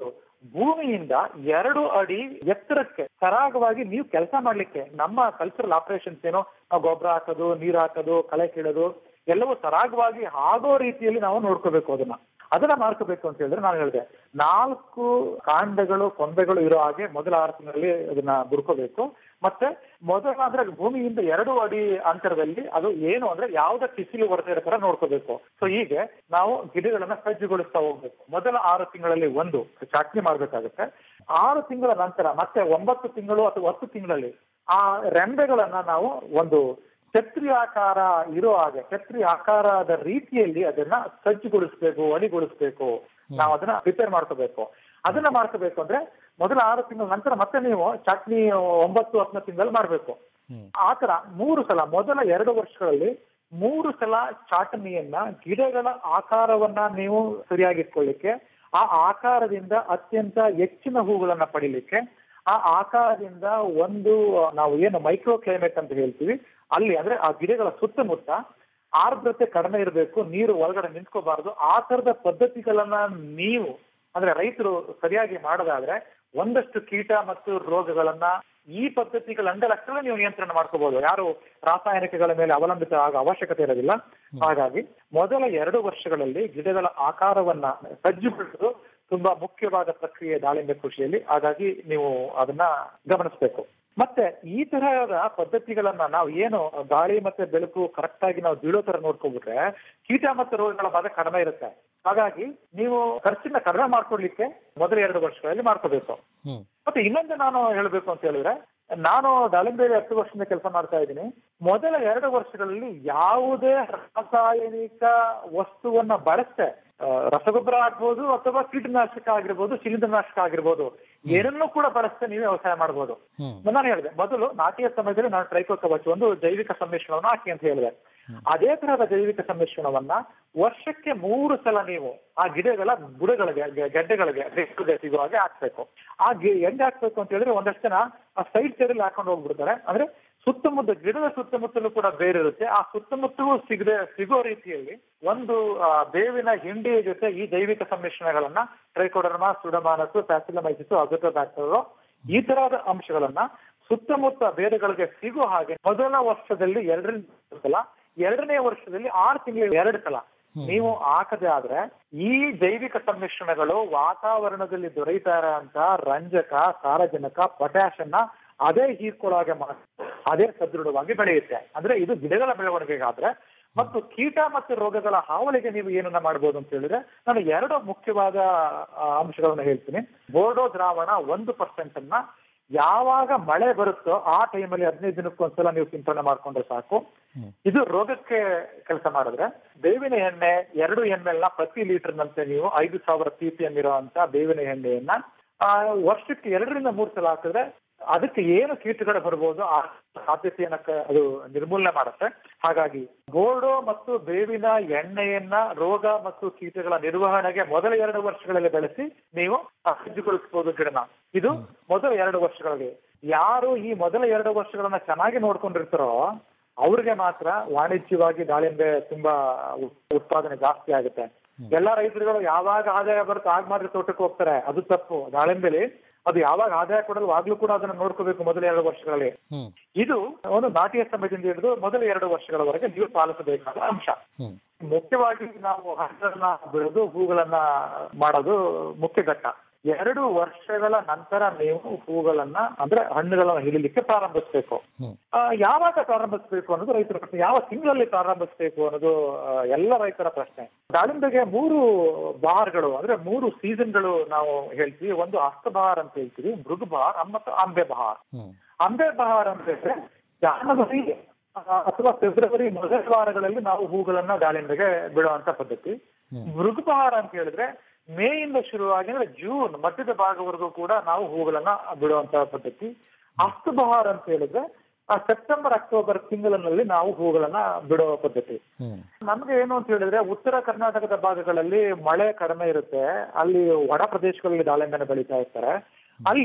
ಭೂಮಿಯಿಂದ ಎರಡು ಅಡಿ ಎತ್ತರಕ್ಕೆ ಸರಾಗವಾಗಿ ನೀವು ಕೆಲಸ ಮಾಡ್ಲಿಕ್ಕೆ ನಮ್ಮ ಕಲ್ಚರಲ್ ಆಪರೇಷನ್ಸ್ ಏನೋ ನಾವು ಗೊಬ್ಬರ ಹಾಕೋದು ನೀರ್ ಹಾಕೋದು ಕಳೆ ಕೀಳೋದು ಎಲ್ಲವೂ ಸರಾಗವಾಗಿ ಆಗೋ ರೀತಿಯಲ್ಲಿ ನಾವು ನೋಡ್ಕೋಬೇಕು ಅದನ್ನ ಅದನ್ನ ಮಾಡ್ಕೋಬೇಕು ಅಂತ ಹೇಳಿದ್ರೆ ನಾನು ಹೇಳಿದೆ ನಾಲ್ಕು ಕಾಂಡಗಳು ಕೊಂಬೆಗಳು ಇರೋ ಹಾಗೆ ಮೊದಲ ಆರು ತಿಂಗಳಲ್ಲಿ ಅದನ್ನ ಬುಡ್ಕೋಬೇಕು ಮತ್ತೆ ಮೊದಲ ಅಂದ್ರೆ ಭೂಮಿಯಿಂದ ಎರಡು ಅಡಿ ಅಂತರದಲ್ಲಿ ಅದು ಏನು ಅಂದ್ರೆ ಯಾವ್ದೇ ಕಿಸಿಲು ಹೊರದೇ ಇರೋ ತರ ನೋಡ್ಕೋಬೇಕು ಸೊ ಹೀಗೆ ನಾವು ಗಿಡಗಳನ್ನ ಸಜ್ಜುಗೊಳಿಸ್ತಾ ಹೋಗ್ಬೇಕು ಮೊದಲ ಆರು ತಿಂಗಳಲ್ಲಿ ಒಂದು ಚಾಟ್ನಿ ಮಾಡ್ಬೇಕಾಗುತ್ತೆ ಆರು ತಿಂಗಳ ನಂತರ ಮತ್ತೆ ಒಂಬತ್ತು ತಿಂಗಳು ಅಥವಾ ಹತ್ತು ತಿಂಗಳಲ್ಲಿ ಆ ರೆಂಬೆಗಳನ್ನ ನಾವು ಒಂದು ಛತ್ರಿ ಆಕಾರ ಇರೋ ಹಾಗೆ ಛತ್ರಿ ಆಕಾರದ ರೀತಿಯಲ್ಲಿ ಅದನ್ನ ಸಜ್ಜುಗೊಳಿಸ್ಬೇಕು ಅಣಿಗೊಳಿಸ್ಬೇಕು ನಾವು ಅದನ್ನ ಪ್ರಿಪೇರ್ ಮಾಡ್ಕೋಬೇಕು ಅದನ್ನ ಮಾಡ್ಕೋಬೇಕು ಅಂದ್ರೆ ಮೊದಲ ಆರು ತಿಂಗಳ ನಂತರ ಮತ್ತೆ ನೀವು ಚಟ್ನಿ ಒಂಬತ್ತು ಹತ್ತನೇ ತಿಂಗಳಲ್ಲಿ ಮಾಡ್ಬೇಕು ಆ ತರ ಮೂರು ಸಲ ಮೊದಲ ಎರಡು ವರ್ಷಗಳಲ್ಲಿ ಮೂರು ಸಲ ಚಾಟನಿಯನ್ನ ಗಿಡಗಳ ಆಕಾರವನ್ನ ನೀವು ಸರಿಯಾಗಿಟ್ಕೊಳ್ಳಿಕ್ಕೆ ಆ ಆಕಾರದಿಂದ ಅತ್ಯಂತ ಹೆಚ್ಚಿನ ಹೂಗಳನ್ನ ಪಡಿಲಿಕ್ಕೆ ಆ ಆಕಾರದಿಂದ ಒಂದು ನಾವು ಏನು ಮೈಕ್ರೋ ಕ್ಲೈಮೇಟ್ ಅಂತ ಹೇಳ್ತೀವಿ ಅಲ್ಲಿ ಅಂದ್ರೆ ಆ ಗಿಡಗಳ ಸುತ್ತಮುತ್ತ ಆರ್ದ್ರತೆ ಕಡಿಮೆ ಇರಬೇಕು ನೀರು ಒಳಗಡೆ ನಿಂತ್ಕೋಬಾರ್ದು ಆ ತರದ ಪದ್ಧತಿಗಳನ್ನ ನೀವು ಅಂದ್ರೆ ರೈತರು ಸರಿಯಾಗಿ ಮಾಡೋದಾದ್ರೆ ಒಂದಷ್ಟು ಕೀಟ ಮತ್ತು ರೋಗಗಳನ್ನ ಈ ಪದ್ಧತಿಗಳ ಅಂಗಲಕ್ಷಣ ನೀವು ನಿಯಂತ್ರಣ ಮಾಡ್ಕೋಬಹುದು ಯಾರು ರಾಸಾಯನಿಕಗಳ ಮೇಲೆ ಅವಲಂಬಿತ ಆಗ ಅವಶ್ಯಕತೆ ಇರೋದಿಲ್ಲ ಹಾಗಾಗಿ ಮೊದಲ ಎರಡು ವರ್ಷಗಳಲ್ಲಿ ಗಿಡಗಳ ಆಕಾರವನ್ನ ಸಜ್ಜುಗೊಳಿಸೋದು ತುಂಬಾ ಮುಖ್ಯವಾದ ಪ್ರಕ್ರಿಯೆ ದಾಳಿಂಬೆ ಕೃಷಿಯಲ್ಲಿ ಹಾಗಾಗಿ ನೀವು ಅದನ್ನ ಗಮನಿಸಬೇಕು ಮತ್ತೆ ಈ ತರಹದ ಪದ್ಧತಿಗಳನ್ನ ನಾವು ಏನು ಗಾಳಿ ಮತ್ತೆ ಬೆಳಕು ಕರೆಕ್ಟ್ ಆಗಿ ನಾವು ಬೀಳೋ ತರ ನೋಡ್ಕೊಂಡ್ಬಿಟ್ರೆ ಕೀಟ ಮತ್ತು ರೋಗಗಳ ಬಾಧೆ ಕಡಿಮೆ ಇರುತ್ತೆ ಹಾಗಾಗಿ ನೀವು ಖರ್ಚನ್ನ ಕಡಿಮೆ ಮಾಡ್ಕೊಡ್ಲಿಕ್ಕೆ ಮೊದಲ ಎರಡು ವರ್ಷಗಳಲ್ಲಿ ಮಾಡ್ಕೋಬೇಕು ಮತ್ತೆ ಇನ್ನೊಂದು ನಾನು ಹೇಳ್ಬೇಕು ಅಂತ ಹೇಳಿದ್ರೆ ನಾನು ದಾಳಿಂಬೆಯಲ್ಲಿ ಹತ್ತು ವರ್ಷದಿಂದ ಕೆಲಸ ಮಾಡ್ತಾ ಇದ್ದೀನಿ ಮೊದಲ ಎರಡು ವರ್ಷಗಳಲ್ಲಿ ಯಾವುದೇ ರಾಸಾಯನಿಕ ವಸ್ತುವನ್ನ ಬಳಸದೆ ಆ, ರಸಗೊಬ್ಬರ ಆಗ್ಬೋದು ಅಥವಾ ಕೀಟನಾಶಕ ಆಗಿರ್ಬೋದು ಶಿಲೀಂಧ್ರನಾಶಕ ಆಗಿರ್ಬೋದು ಏನನ್ನೂ ಕೂಡ ಬಳಸದೆ ನೀವೇ ವ್ಯವಸಾಯ ಮಾಡ್ಬೋದು ನಾನು ಹೇಳಿದೆ ಮೊದಲು ನಾಟಿಯ ಸಮಯದಲ್ಲಿ ನಾನು ಟ್ರೈಕೋ ಕವಚ ಒಂದು ಜೈವಿಕ ಸಮ್ಮಿಶ್ರಣವನ್ನು ಹಾಕಿ ಅಂತ ಹೇಳಿದೆ ಅದೇ ತರಹದ ಜೈವಿಕ ಸಮ್ಮಿಶ್ರಣವನ್ನ ವರ್ಷಕ್ಕೆ ಮೂರು ಸಲ ನೀವು ಆ ಗಿಡಗಳ ಬುಡಗಳಿಗೆ ಗೆ- ಗೆಡ್ಡೆಗಳಿಗೆ ರೆಕ್ಕೆಗೆ ಸಿಗುವ ಹಾಗೆ ಹಾಕ್ಬೇಕು ಆ ಗಿ- ಹೆಂಗ್ ಹಾಕ್ಬೇಕು ಅಂತ ಹೇಳಿದ್ರೆ ಒಂದಷ್ಟು ಜನ ಆ ಸೈಡ್ ಸೈಡ್ ಹಾಕೊಂಡು ಹೋಗ್ಬಿಡ್ತಾರೆ ಅಂದ್ರೆ ಸುತ್ತಮುತ್ತ ಗಿಡದ ಸುತ್ತಮುತ್ತಲೂ ಕೂಡ ಬೇರೆ ಇರುತ್ತೆ ಆ ಸುತ್ತಮುತ್ತಲೂ ಸಿಗದೆ ಸಿಗೋ ರೀತಿಯಲ್ಲಿ ಒಂದು ಆ, ಬೇವಿನ ಹಿಂಡಿಯ ಜೊತೆ ಈ ಜೈವಿಕ ಸಮ್ಮಿಶ್ರಣಗಳನ್ನ ಟ್ರೈಕೋಡರ್ಮಾ ಸುಡಮಾನಸ್ ಪ್ಯಾಸಿಲಮೈಸಿಸ್ ಅಜೋಟೋಬ್ಯಾಕ್ಟರ್ ಈ ತರಹದ ಅಂಶಗಳನ್ನ ಸುತ್ತಮುತ್ತ ಬೇರುಗಳಿಗೆ ಸಿಗೋ ಹಾಗೆ ಮೊದಲ ವರ್ಷದಲ್ಲಿ ಎರಡರಿಂದ ಮೂರು ಸಲ ಎರಡನೇ ವರ್ಷದಲ್ಲಿ ಆರು ತಿಂಗಳಿಗೆ ಎರಡು ಸಲ ನೀವು ಹಾಕದೆ ಆದ್ರೆ ಈ ಜೈವಿಕ ಸಮ್ಮಿಶ್ರಣಗಳು ವಾತಾವರಣದಲ್ಲಿ ದೊರೆಯುತ್ತಾ ಇರೋಂತ ರಂಜಕ ಸಾರಜನಕ ಪೊಟ್ಯಾಶ್ ಅನ್ನ ಅದೇ ಹೀರ್ಕೊಳ್ಳೋ ಹಾಗೆ ಮಾಡಿ ಅದೇ ಸದೃಢವಾಗಿ ಬೆಳೆಯುತ್ತೆ ಅಂದ್ರೆ ಇದು ಗಿಡಗಳ ಬೆಳವಣಿಗೆಗಾದ್ರೆ ಮತ್ತು ಕೀಟ ಮತ್ತು ರೋಗಗಳ ಹಾವಳಿಗೆ ನೀವು ಏನನ್ನ ಮಾಡ್ಬೋದು ಅಂತ ಹೇಳಿದ್ರೆ ನಾನು ಎರಡು ಮುಖ್ಯವಾದ ಆ, ಅಂಶಗಳನ್ನ ಹೇಳ್ತೀನಿ ಬೋರ್ಡೋ ದ್ರಾವಣ ಒಂದು ಪರ್ಸೆಂಟ್ ಅನ್ನ ಯಾವಾಗ ಮಳೆ ಬರುತ್ತೋ ಆ ಟೈಮಲ್ಲಿ ಹದಿನೈದು ದಿನಕ್ಕೊಂದ್ಸಲ ನೀವು ಸಿಂಪಡಣೆ ಮಾಡ್ಕೊಂಡ್ರೆ ಸಾಕು ಇದು ರೋಗಕ್ಕೆ ಕೆಲಸ ಮಾಡಿದ್ರೆ ಬೇವಿನ ಎಣ್ಣೆ ಎರಡು ಎಂ ಎಲ್ ನ ಪ್ರತಿ ಲೀಟರ್ ನಂತೆ ನೀವು ಐದು ಸಾವಿರ ಪಿ ಪಿ ಎಂ ಇರುವಂತ ಬೇವಿನ ಎಣ್ಣೆಯನ್ನ ಆ, ವರ್ಷಕ್ಕೆ ಎರಡರಿಂದ ಮೂರು ಸಲ ಹಾಕಿದ್ರೆ ಅದಕ್ಕೆ ಏನು ಕೀಟಗಳು ಬರ್ಬೋದು ಆ ಸಾಧ್ಯತೆಯನ್ನ ಕ- ಅದು ನಿರ್ಮೂಲನೆ ಮಾಡುತ್ತೆ ಹಾಗಾಗಿ ಬೋರ್ಡೋ ಮತ್ತು ಬೇವಿನ ಎಣ್ಣೆಯನ್ನ ರೋಗ ಮತ್ತು ಕೀಟಗಳ ನಿರ್ವಹಣೆಗೆ ಮೊದಲ ಎರಡು ವರ್ಷಗಳಲ್ಲಿ ಬೆಳೆಸಿ ನೀವು ಸಜ್ಜುಗೊಳಿಸಬಹುದು ಗಿಡನ ಇದು ಮೊದಲ ಎರಡು ವರ್ಷಗಳಿಗೆ ಯಾರು ಈ ಮೊದಲ ಎರಡು ವರ್ಷಗಳನ್ನ ಚೆನ್ನಾಗಿ ನೋಡ್ಕೊಂಡಿರ್ತಾರೋ ಅವ್ರಿಗೆ ಮಾತ್ರ ವಾಣಿಜ್ಯವಾಗಿ ದಾಳಿಂಬೆ ತುಂಬಾ ಉತ್- ಉತ್ಪಾದನೆ ಜಾಸ್ತಿ ಆಗುತ್ತೆ ಎಲ್ಲಾ ರೈತರುಗಳು ಯಾವಾಗ ಆದಾಯ ಬರುತ್ತೆ ಆಗ ಮಾತ್ರ ತೋಟಕ್ಕೆ ಹೋಗ್ತಾರೆ ಅದು ತಪ್ಪು ದಾಳಿಂಬೆಲಿ ಅದು ಯಾವಾಗ ಆದಾಯ ಕೊಡಲು ಆಗ್ಲೂ ಕೂಡ ಅದನ್ನ ನೋಡ್ಕೋಬೇಕು ಮೊದಲ ಎರಡು ವರ್ಷಗಳಲ್ಲಿ ಇದು ಒಂದು ನಾಟಿಯ ಸಮಯದಿಂದ ಹಿಡಿದು ಮೊದಲ ಎರಡು ವರ್ಷಗಳವರೆಗೆ ನೀವು ಪಾಲಿಸಬೇಕಾದ ಅಂಶ ಮುಖ್ಯವಾಗಿ ನಾವು ಹಣ್ಣನ್ನ ಬೆಳೆದು ಹೂಗಳನ್ನ ಮಾಡೋದು ಮುಖ್ಯ ಘಟ್ಟ ಎರಡು ವರ್ಷಗಳ ನಂತರ ನೀವು ಹೂಗಳನ್ನ ಅಂದ್ರೆ ಹಣ್ಣುಗಳನ್ನ ಹಿಡಿಲಿಕ್ಕೆ ಪ್ರಾರಂಭಿಸಬೇಕು ಆ, ಯಾವಾಗ ಪ್ರಾರಂಭಿಸಬೇಕು ಅನ್ನೋದು ರೈತರ ಪ್ರಶ್ನೆ ಯಾವ ತಿಂಗಳಲ್ಲಿ ಪ್ರಾರಂಭಿಸಬೇಕು ಅನ್ನೋದು ಆ, ಎಲ್ಲ ರೈತರ ಪ್ರಶ್ನೆ ದಾಳಿಂಬೆಗೆ ಮೂರು ಬಹಾರ್ಗಳು ಅಂದ್ರೆ ಮೂರು ಸೀಸನ್ಗಳು ನಾವು ಹೇಳ್ತೀವಿ ಒಂದು ಅಸ್ತಬಹಾರ್ ಅಂತ ಹೇಳ್ತೀವಿ ಮೃದು ಬಹಾರ್ ಮತ್ತು ಅಂಬೆ ಬಹಾರ್ ಅಂಬೆ ಬಹಾರ್ ಅಂತ ಹೇಳಿದ್ರೆ ಜಾನವರಿ ಆ, ಅಥವಾ ಫೆಬ್ರವರಿ ಮೊದಲ ವಾರಗಳಲ್ಲಿ ನಾವು ಹೂಗಳನ್ನ ದಾಳಿಂಬೆಗೆ ಬಿಡುವಂತ ಪದ್ಧತಿ ಮೃಗಬಹಾರ ಅಂತ ಹೇಳಿದ್ರೆ ಮೇ ಇಂದ ಶುರುವಾಗಿ ಅಂದ್ರೆ ಜೂನ್ ಮಧ್ಯದ ಭಾಗವರೆಗೂ ಕೂಡ ನಾವು ಹೂಗಳನ್ನ ಬಿಡುವಂತ ಪದ್ಧತಿ ಅಸ್ತಬಹಾರ್ ಅಂತ ಹೇಳಿದ್ರೆ ಆ ಸೆಪ್ಟೆಂಬರ್ ಅಕ್ಟೋಬರ್ ತಿಂಗಳಿನಲ್ಲಿ ನಾವು ಹೂಗಳನ್ನ ಬಿಡುವ ಪದ್ಧತಿ ನಮ್ಗೆ ಏನು ಅಂತ ಹೇಳಿದ್ರೆ ಉತ್ತರ ಕರ್ನಾಟಕದ ಭಾಗಗಳಲ್ಲಿ ಮಳೆ ಕಡಿಮೆ ಇರುತ್ತೆ ಅಲ್ಲಿ ಒಣ ಪ್ರದೇಶಗಳಲ್ಲಿ ದಾಳಿಂಬೆನ ಬೆಳೀತಾ ಇರ್ತಾರೆ ಅಲ್ಲಿ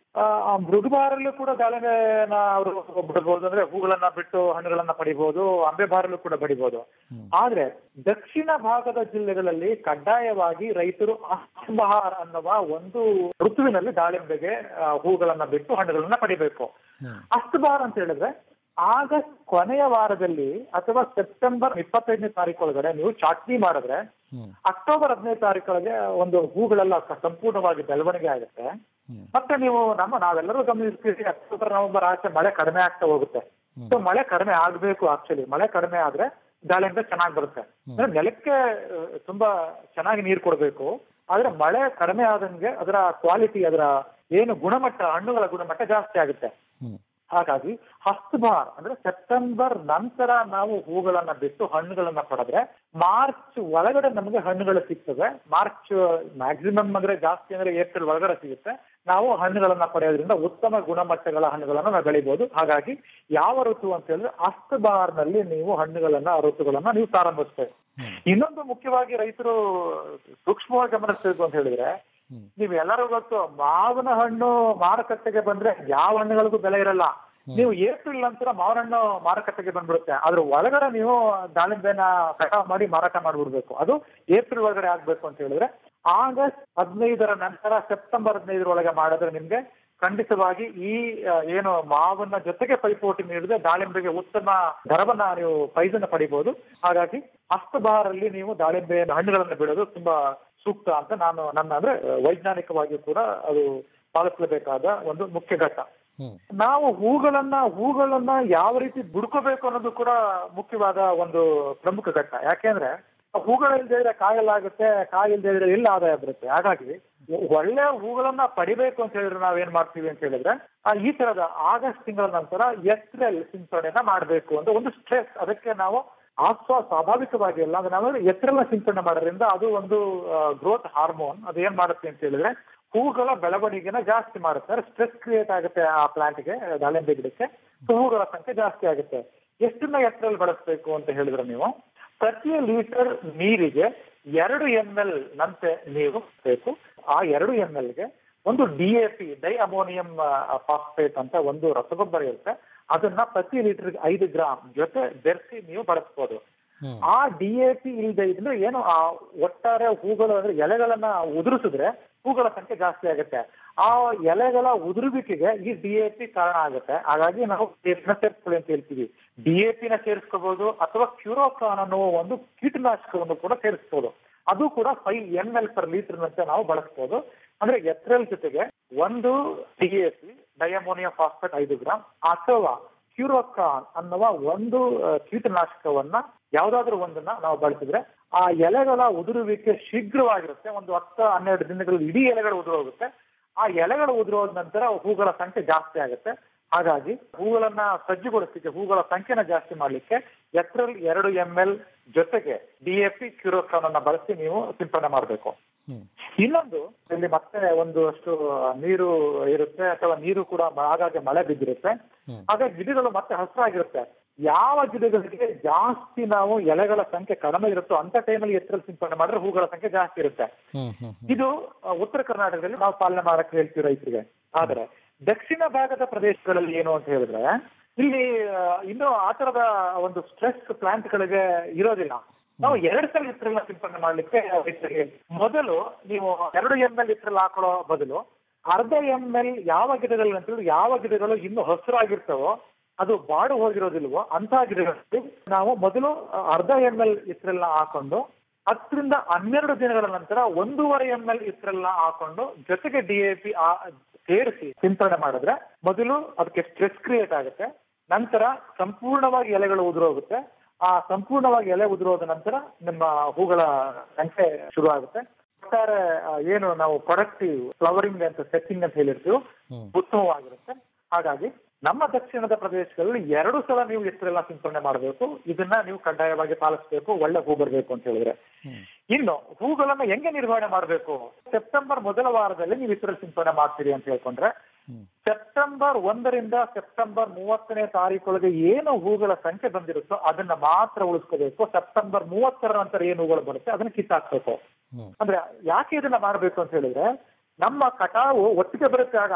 ಆ, ಆ ಮೃಗಬಾರಲ್ಲೂ ಕೂಡ ದಾಳಿಂಬೆನ ಅವರು ಬಿಡಬಹುದು ಅಂದ್ರೆ ಹೂಗಳನ್ನ ಬಿಟ್ಟು ಹಣ್ಣುಗಳನ್ನ ಪಡಿಬಹುದು ಅಂಬೆಬಾರಲ್ಲೂ ಕೂಡ ಪಡಿಬಹುದು ಆದ್ರೆ ದಕ್ಷಿಣ ಭಾಗದ ಜಿಲ್ಲೆಗಳಲ್ಲಿ ಕಡ್ಡಾಯವಾಗಿ ರೈತರು ಅಸ್ಬಹಾರ್ ಅನ್ನುವ ಒಂದು ಋತುವಿನಲ್ಲಿ ದಾಳಿಂಬೆಗೆ ಆ, ಹೂಗಳನ್ನ ಬಿಟ್ಟು ಹಣ್ಣುಗಳನ್ನ ಪಡಿಬೇಕು ಅಸ್ಬಹಾರ್ ಅಂತ ಹೇಳಿದ್ರೆ ಆಗಸ್ಟ್ ಕೊನೆಯ ವಾರದಲ್ಲಿ ಅಥವಾ ಸೆಪ್ಟೆಂಬರ್ ಇಪ್ಪತ್ತೈದನೇ ತಾರೀಕು ಒಳಗಡೆ ನೀವು ಚಾಟ್ನಿ ಮಾಡಿದ್ರೆ ಅಕ್ಟೋಬರ್ ಹದಿನೈದು ತಾರೀಕೊಳಗೆ ಒಂದು ಹೂಗಳೆಲ್ಲ ಕ- ಸಂಪೂರ್ಣವಾಗಿ ಬೆಳವಣಿಗೆ ಆಗುತ್ತೆ ಮತ್ತೆ ನೀವು ನಮ್ಮ ನಾವೆಲ್ಲರೂ ಗಮನಿಸ್ತೀವಿ ಅಕ್ಟೋಬರ್ ನವೆಂಬರ್ ಆಚೆ ಮಳೆ ಕಡಿಮೆ ಆಗ್ತಾ ಹೋಗುತ್ತೆ ಸೊ ಮಳೆ ಕಡಿಮೆ ಆಗ್ಬೇಕು ಆಕ್ಚುಲಿ ಮಳೆ ಕಡಿಮೆ ಆದ್ರೆ ದಾಳಿಂಬೆ ಚೆನ್ನಾಗಿ ಬರುತ್ತೆ ಅಂದ್ರೆ ನೆಲಕ್ಕೆ ಆ, ತುಂಬಾ ಚೆನ್ನಾಗಿ ನೀರು ಕೊಡಬೇಕು ಆದ್ರೆ ಮಳೆ ಕಡಿಮೆ ಆದಂಗೆ ಅದರ ಕ್ವಾಲಿಟಿ ಅದರ ಏನು ಗುಣಮಟ್ಟ ಹಣ್ಣುಗಳ ಗುಣಮಟ್ಟ ಜಾಸ್ತಿ ಆಗುತ್ತೆ ಹಾಗಾಗಿ ಹಸ್ತಬಾರ್ ಅಂದ್ರೆ ಸೆಪ್ಟೆಂಬರ್ ನಂತರ ನಾವು ಹೂಗಳನ್ನ ಬಿಟ್ಟು ಹಣ್ಣುಗಳನ್ನ ಪಡೆದ್ರೆ ಮಾರ್ಚ್ ಒಳಗಡೆ ನಮಗೆ ಹಣ್ಣುಗಳು ಸಿಗ್ತದೆ ಮಾರ್ಚ್ ಮ್ಯಾಕ್ಸಿಮಮ್ ಅಂದ್ರೆ ಜಾಸ್ತಿ ಅಂದ್ರೆ ಏಪ್ರಿಲ್ ಒಳಗಡೆ ಸಿಗುತ್ತೆ ನಾವು ಹಣ್ಣುಗಳನ್ನ ಪಡೆಯೋದ್ರಿಂದ ಉತ್ತಮ ಗುಣಮಟ್ಟಗಳ ಹಣ್ಣುಗಳನ್ನ ನಾವು ಬೆಳಿಬಹುದು ಹಾಗಾಗಿ ಯಾವ ಋತು ಅಂತ ಹೇಳಿದ್ರೆ ಅಸ್ತಬಾರ್ನಲ್ಲಿ ನೀವು ಹಣ್ಣುಗಳನ್ನ ಆ ಋತುಗಳನ್ನ ನೀವು ಪ್ರಾರಂಭಿಸ್ಬೇಕು ಇನ್ನೊಂದು ಮುಖ್ಯವಾಗಿ ರೈತರು ಸೂಕ್ಷ್ಮವಾಗಿ ಗಮನಿಸಬೇಕು ಅಂತ ಹೇಳಿದ್ರೆ ನೀವು ಎಲ್ಲರೂ ಗೊತ್ತು ಮಾವಿನ ಹಣ್ಣು ಮಾರುಕಟ್ಟೆಗೆ ಬಂದ್ರೆ ಯಾವ ಹಣ್ಣುಗಳಿಗೂ ಬೆಲೆ ಇರಲ್ಲ ನೀವು ಏಪ್ರಿಲ್ ನಂತರ ಮಾವಿನ ಹಣ್ಣು ಮಾರುಕಟ್ಟೆಗೆ ಬಂದ್ಬಿಡುತ್ತೆ ಅದ್ರ ಒಳಗಡೆ ನೀವು ದಾಳಿಂಬೆನ ಕಟಾವ್ ಮಾಡಿ ಮಾರಾಟ ಮಾಡ್ಬಿಡ್ಬೇಕು ಅದು ಏಪ್ರಿಲ್ ಒಳಗಡೆ ಆಗ್ಬೇಕು ಅಂತ ಹೇಳಿದ್ರೆ ಆಗಸ್ಟ್ ಹದಿನೈದರ ನಂತರ ಸೆಪ್ಟೆಂಬರ್ ಹದಿನೈದರೊಳಗೆ ಮಾಡಿದ್ರೆ ನಿಮ್ಗೆ ಖಂಡಿತವಾಗಿ ಈ ಆ, ಏನು ಮಾವನ್ನ ಜೊತೆಗೆ ಪೈಪೋಟಿ ನೀಡಿದ್ರೆ ದಾಳಿಂಬೆಗೆ ಉತ್ತಮ ದರವನ್ನ ನೀವು ಪ್ರೈಸನ್ನ ಪಡಿಬಹುದು ಹಾಗಾಗಿ ಹಸ್ತಬಾರಲ್ಲಿ ನೀವು ದಾಳಿಂಬೆ ಹಣ್ಣುಗಳನ್ನ ಬಿಡೋದು ತುಂಬಾ ಸೂಕ್ತ ಅಂತ ನಾನು ನನ್ನ ಅಂದ್ರೆ ವೈಜ್ಞಾನಿಕವಾಗಿ ಕೂಡ ಅದು ಪಾಲಿಸಲೇಬೇಕಾದ ಒಂದು ಮುಖ್ಯ ಘಟ್ಟ ನಾವು ಹೂಗಳನ್ನ ಹೂಗಳನ್ನ ಯಾವ ರೀತಿ ಬುಡ್ಕೋಬೇಕು ಅನ್ನೋದು ಕೂಡ ಮುಖ್ಯವಾದ ಒಂದು ಪ್ರಮುಖ ಘಟ್ಟ ಯಾಕೆಂದ್ರೆ ಹೂಗಳು ಇಲ್ದೇ ಇದ್ರೆ ಕಾಯಲಾಗುತ್ತೆ ಕಾಯಿ ಇಲ್ದೇ ಇದ್ರೆ ಎಲ್ಲ ಆದಾಯ ಬರುತ್ತೆ ಹಾಗಾಗಿ ಒಳ್ಳೆ ಹೂಗಳನ್ನ ಪಡಿಬೇಕು ಅಂತ ಹೇಳಿದ್ರೆ ನಾವೇನ್ ಮಾಡ್ತೀವಿ ಅಂತ ಹೇಳಿದ್ರೆ ಆ ಈ ತರದ ಆಗಸ್ಟ್ ತಿಂಗಳ ನಂತರ ಏಪ್ರಿಲ್ ಸಿಂಪಡಣೆನ ಮಾಡ್ಬೇಕು ಅಂತ ಒಂದು ಸ್ಟ್ರೆಸ್ ಅದಕ್ಕೆ ನಾವು ಆಸ್ವಾ ಸ್ವಾಭಾವಿಕವಾಗಿ ಅಲ್ಲ ಅಂದ್ರೆ ನಾವು ಎತ್ತರೆಲ್ಲ ಸಿಂಪಡಣೆ ಮಾಡೋದ್ರಿಂದ ಅದು ಒಂದು ಗ್ರೋತ್ ಹಾರ್ಮೋನ್ ಅದು ಏನ್ ಮಾಡುತ್ತೆ ಅಂತ ಹೇಳಿದ್ರೆ ಹೂಗಳ ಬೆಳವಣಿಗೆನ ಜಾಸ್ತಿ ಮಾಡುತ್ತೆ ಸ್ಟ್ರೆಸ್ ಕ್ರಿಯೇಟ್ ಆಗುತ್ತೆ ಆ ಪ್ಲಾಂಟ್ಗೆ ದಾಳಿಂಬೆ ಗಿಡಕ್ಕೆ So ಹೂಗಳ ಸಂಖ್ಯೆ ಜಾಸ್ತಿ ಆಗುತ್ತೆ ಎಷ್ಟನ್ನ ಎತ್ತರಲ್ಲಿ ಬಳಸಬೇಕು ಅಂತ ಹೇಳಿದ್ರೆ ನೀವು ಪ್ರತಿ ಲೀಟರ್ ನೀರಿಗೆ ಎರಡು ಎಂ ಎಲ್ ನಂತೆ ನೀರು ಬೇಕು ಆ ಎರಡು ಎಂ ಗೆ ಒಂದು D A P diammonium phosphate ಅಂತ ಒಂದು ರಸಗೊಬ್ಬರ ಇರುತ್ತೆ ಅದನ್ನ ಪ್ರತಿ ಲೀಟರ್ ಐದು ಗ್ರಾಮ್ ಜೊತೆ ಬೆರೆಸಿ ನೀವು ಬಳಸ್ಬೋದು ಆ ಡಿ ಎ ಪಿ ಇಲ್ಲದೆ ಇದ್ರೆ ಏನು ಆ ಒಟ್ಟಾರೆ ಹೂಗಳು ಅಂದ್ರೆ ಎಲೆಗಳನ್ನ ಉದುರಿಸಿದ್ರೆ ಹೂಗಳ ಸಂಖ್ಯೆ ಜಾಸ್ತಿ ಆಗುತ್ತೆ ಆ ಎಲೆಗಳ ಉದುರುವಿಕೆಗೆ ಈ ಡಿ ಎ ಪಿ ಕಾರಣ ಆಗುತ್ತೆ ಹಾಗಾಗಿ ನಾವು ನ ಸೇರಿಸ್ಕೊಳ್ಳಿ ಅಂತ ಹೇಳ್ತೀವಿ ಡಿ ಎ ಪಿನ ಸೇರಿಸ್ಕೋಬಹುದು ಅಥವಾ ಕ್ಯೂರೋಕಾನ್ ಅನ್ನುವ ಒಂದು ಕೀಟನಾಶಕವನ್ನು ಕೂಡ ಸೇರಿಸ್ಬೋದು ಅದು ಕೂಡ five M L per litre ನಂತೆ ನಾವು ಬಳಸ್ಬೋದು ಅಂದ್ರೆ ಎತ್ರಲ್ ಜೊತೆಗೆ ಒಂದು D A P diammonium phosphate ಐದು ಗ್ರಾಮ್ ಅಥವಾ ಕ್ಯೂರೋಕಾನ್ ಅನ್ನುವ ಒಂದು ಆ, ಕೀಟನಾಶಕವನ್ನ ಯಾವ್ದಾದ್ರು ಒಂದನ್ನ ನಾವು ಬಳಸಿದ್ರೆ ಆ ಎಲೆಗಳ ಉದುರುವಿಕೆ ಶೀಘ್ರವಾಗಿರುತ್ತೆ ಒಂದು ಹತ್ತು ಹನ್ನೆರಡು ದಿನಗಳಲ್ಲಿ ಇಡೀ ಎಲೆಗಳು ಉದುರೋಗುತ್ತೆ ಆ ಎಲೆಗಳು ಉದುರೋದ ನಂತರ ಹೂಗಳ ಸಂಖ್ಯೆ ಜಾಸ್ತಿ ಆಗುತ್ತೆ ಹಾಗಾಗಿ ಹೂಗಳನ್ನ ಸಜ್ಜುಗೊಳಿಸಲಿಕ್ಕೆ ಹೂಗಳ ಸಂಖ್ಯೆನ ಜಾಸ್ತಿ ಮಾಡ್ಲಿಕ್ಕೆ ಎಕ್ರಲ್ ಎರಡು ಎಂ ಎಲ್ ಜೊತೆಗೆ ಡಿಎಪಿ ಕ್ಯೂರೋಕಾನ್ ಅನ್ನ ಬಳಸಿ ನೀವು ಸಿಂಪಡಣೆ ಮಾಡಬೇಕು ಇನ್ನೊಂದು ಇಲ್ಲಿ ಮತ್ತೆ ಒಂದು ಅಷ್ಟು ನೀರು ಇರುತ್ತೆ ಅಥವಾ ನೀರು ಕೂಡ ಮ- ಆಗಾಗ್ಗೆ ಮಳೆ ಬಿದ್ದಿರುತ್ತೆ ಹಾಗಾಗಿ ಗಿಡಗಳು ಮತ್ತೆ ಹಸಿರಾಗಿರುತ್ತೆ ಯಾವ ಗಿಡಗಳಿಗೆ ಜಾಸ್ತಿ ನಾವು ಎಲೆಗಳ ಸಂಖ್ಯೆ ಕಡಿಮೆ ಇರುತ್ತೋ ಅಂತ ಟೈಮಲ್ಲಿ ಎತ್ತರಲ್ಲಿ ಸಿಂಪಡಣೆ ಮಾಡಿದ್ರೆ ಹೂಗಳ ಸಂಖ್ಯೆ ಜಾಸ್ತಿ ಇರುತ್ತೆ ಇದು ಆ, ಉತ್ತರ ಕರ್ನಾಟಕದಲ್ಲಿ ನಾವು ಪಾಲನೆ ಮಾಡಕ್ಕೆ ಹೇಳ್ತೀವಿ ರೈತರಿಗೆ ಆದ್ರೆ ದಕ್ಷಿಣ ಭಾಗದ ಪ್ರದೇಶಗಳಲ್ಲಿ ಏನು ಅಂತ ಹೇಳಿದ್ರೆ ಇಲ್ಲಿ ಆ, ಇನ್ನೂ ಆ ತರದ ಒಂದು ಸ್ಟ್ರೆಸ್ ಪ್ಲಾಂಟ್ ಗಳಿಗೆ ಇರೋದಿಲ್ಲ ನಾವು ಎರಡು ಸಲ ಇತ್ರಲ್ಲ ಸಿಂಪಡಣೆ ಮಾಡ್ಲಿಕ್ಕೆ ರೈತರಿಗೆ ಮೊದಲು ನೀವು ಎರಡು ಎಂ ಎಲ್ ಇತ್ರಲ್ಲ ಹಾಕೊಳ್ಳೋ ಬದಲು ಅರ್ಧ ಎಂ ಎಲ್ ಯಾವ ಗಿಡಗಳಲ್ಲಿ ಅಂತ ಹೇಳಿದ್ರೆ ಯಾವ ಗಿಡಗಳು ಇನ್ನು ಹಸಿರಾಗಿರ್ತವೋ ಅದು ಬಾಡು ಹೋಗಿರೋದಿಲ್ವೋ ಅಂತ ಗಿಡಗಳಲ್ಲಿ ನಾವು ಮೊದಲು ಅರ್ಧ ಎಂ ಎಲ್ ಇತ್ರಲ್ಲ ಹಾಕೊಂಡು ಹತ್ತರಿಂದ ಹನ್ನೆರಡು ದಿನಗಳ ನಂತರ ಒಂದೂವರೆ ಎಂ ಎಲ್ ಇತ್ರಲ್ಲ ಹಾಕೊಂಡು ಜೊತೆಗೆ ಡಿ ಎ ಪಿ ಸೇರಿಸಿ ಸಿಂಪಡಣೆ ಮಾಡಿದ್ರೆ ಮೊದಲು ಅದಕ್ಕೆ ಸ್ಟ್ರೆಸ್ ಕ್ರಿಯೇಟ್ ಆಗುತ್ತೆ ನಂತರ ಸಂಪೂರ್ಣವಾಗಿ ಎಲೆಗಳು ಉದುರೋಗುತ್ತೆ ಆ ಸಂಪೂರ್ಣವಾಗಿ ಎಲೆ ಉದುರೋದ ನಂತರ ನಿಮ್ಮ ಹೂಗಳ ಸಂಖ್ಯೆ ಶುರು ಆಗುತ್ತೆ ಒಟ್ಟಾರೆ ಆ, ಏನು ನಾವು ಪ್ರೊಡಕ್ಟಿವ್ ಫ್ಲವರಿಂಗ್ ಅಂತ ಸೆಟ್ಟಿಂಗ್ ಅಂತ ಹೇಳಿರ್ತೀವಿ ಉತ್ತಮವಾಗಿರುತ್ತೆ ಹಾಗಾಗಿ ನಮ್ಮ ದಕ್ಷಿಣದ ಪ್ರದೇಶಗಳಲ್ಲಿ ಎರಡು ಸಲ ನೀವು ಎತ್ತರೆಲ್ಲ ಸಿಂಪಡಣೆ ಮಾಡಬೇಕು ಇದನ್ನ ನೀವು ಕಡ್ಡಾಯವಾಗಿ ಪಾಲಿಸಬೇಕು ಒಳ್ಳೆ ಹೂ ಬರಬೇಕು ಅಂತ ಹೇಳಿದ್ರೆ ಇನ್ನು ಹೂಗಳನ್ನ ಹೆಂಗೆ ನಿರ್ವಹಣೆ ಮಾಡಬೇಕು ಸೆಪ್ಟೆಂಬರ್ ಮೊದಲ ವಾರದಲ್ಲಿ ನೀವು ಇತರ ಸಿಂಪಡಣೆ ಮಾಡ್ತೀರಿ ಅಂತ ಹೇಳ್ಕೊಂಡ್ರೆ ಸೆಪ್ಟೆಂಬರ್ ಒಂದರಿಂದ ಸೆಪ್ಟೆಂಬರ್ ಮೂವತ್ತನೇ ತಾರೀಕೊಳಗೆ ಏನು ಹೂಗಳ ಸಂಖ್ಯೆ ಬಂದಿರುತ್ತೋ ಅದನ್ನ ಮಾತ್ರ ಉಳಿಸ್ಕೋಬೇಕು ಸೆಪ್ಟೆಂಬರ್ ಮೂವತ್ತರ ನಂತರ ಏನು ಹೂಗಳು ಬರುತ್ತೆ ಅದನ್ನ ಕಿತ್ತಾಕ್ಬೇಕು ಅಂದ್ರೆ ಯಾಕೆ ಇದನ್ನ ಮಾಡಬೇಕು ಅಂತ ಹೇಳಿದ್ರೆ ನಮ್ಮ ಕಟಾವು ಒಟ್ಟಿಗೆ ಬರುತ್ತೆ ಆಗ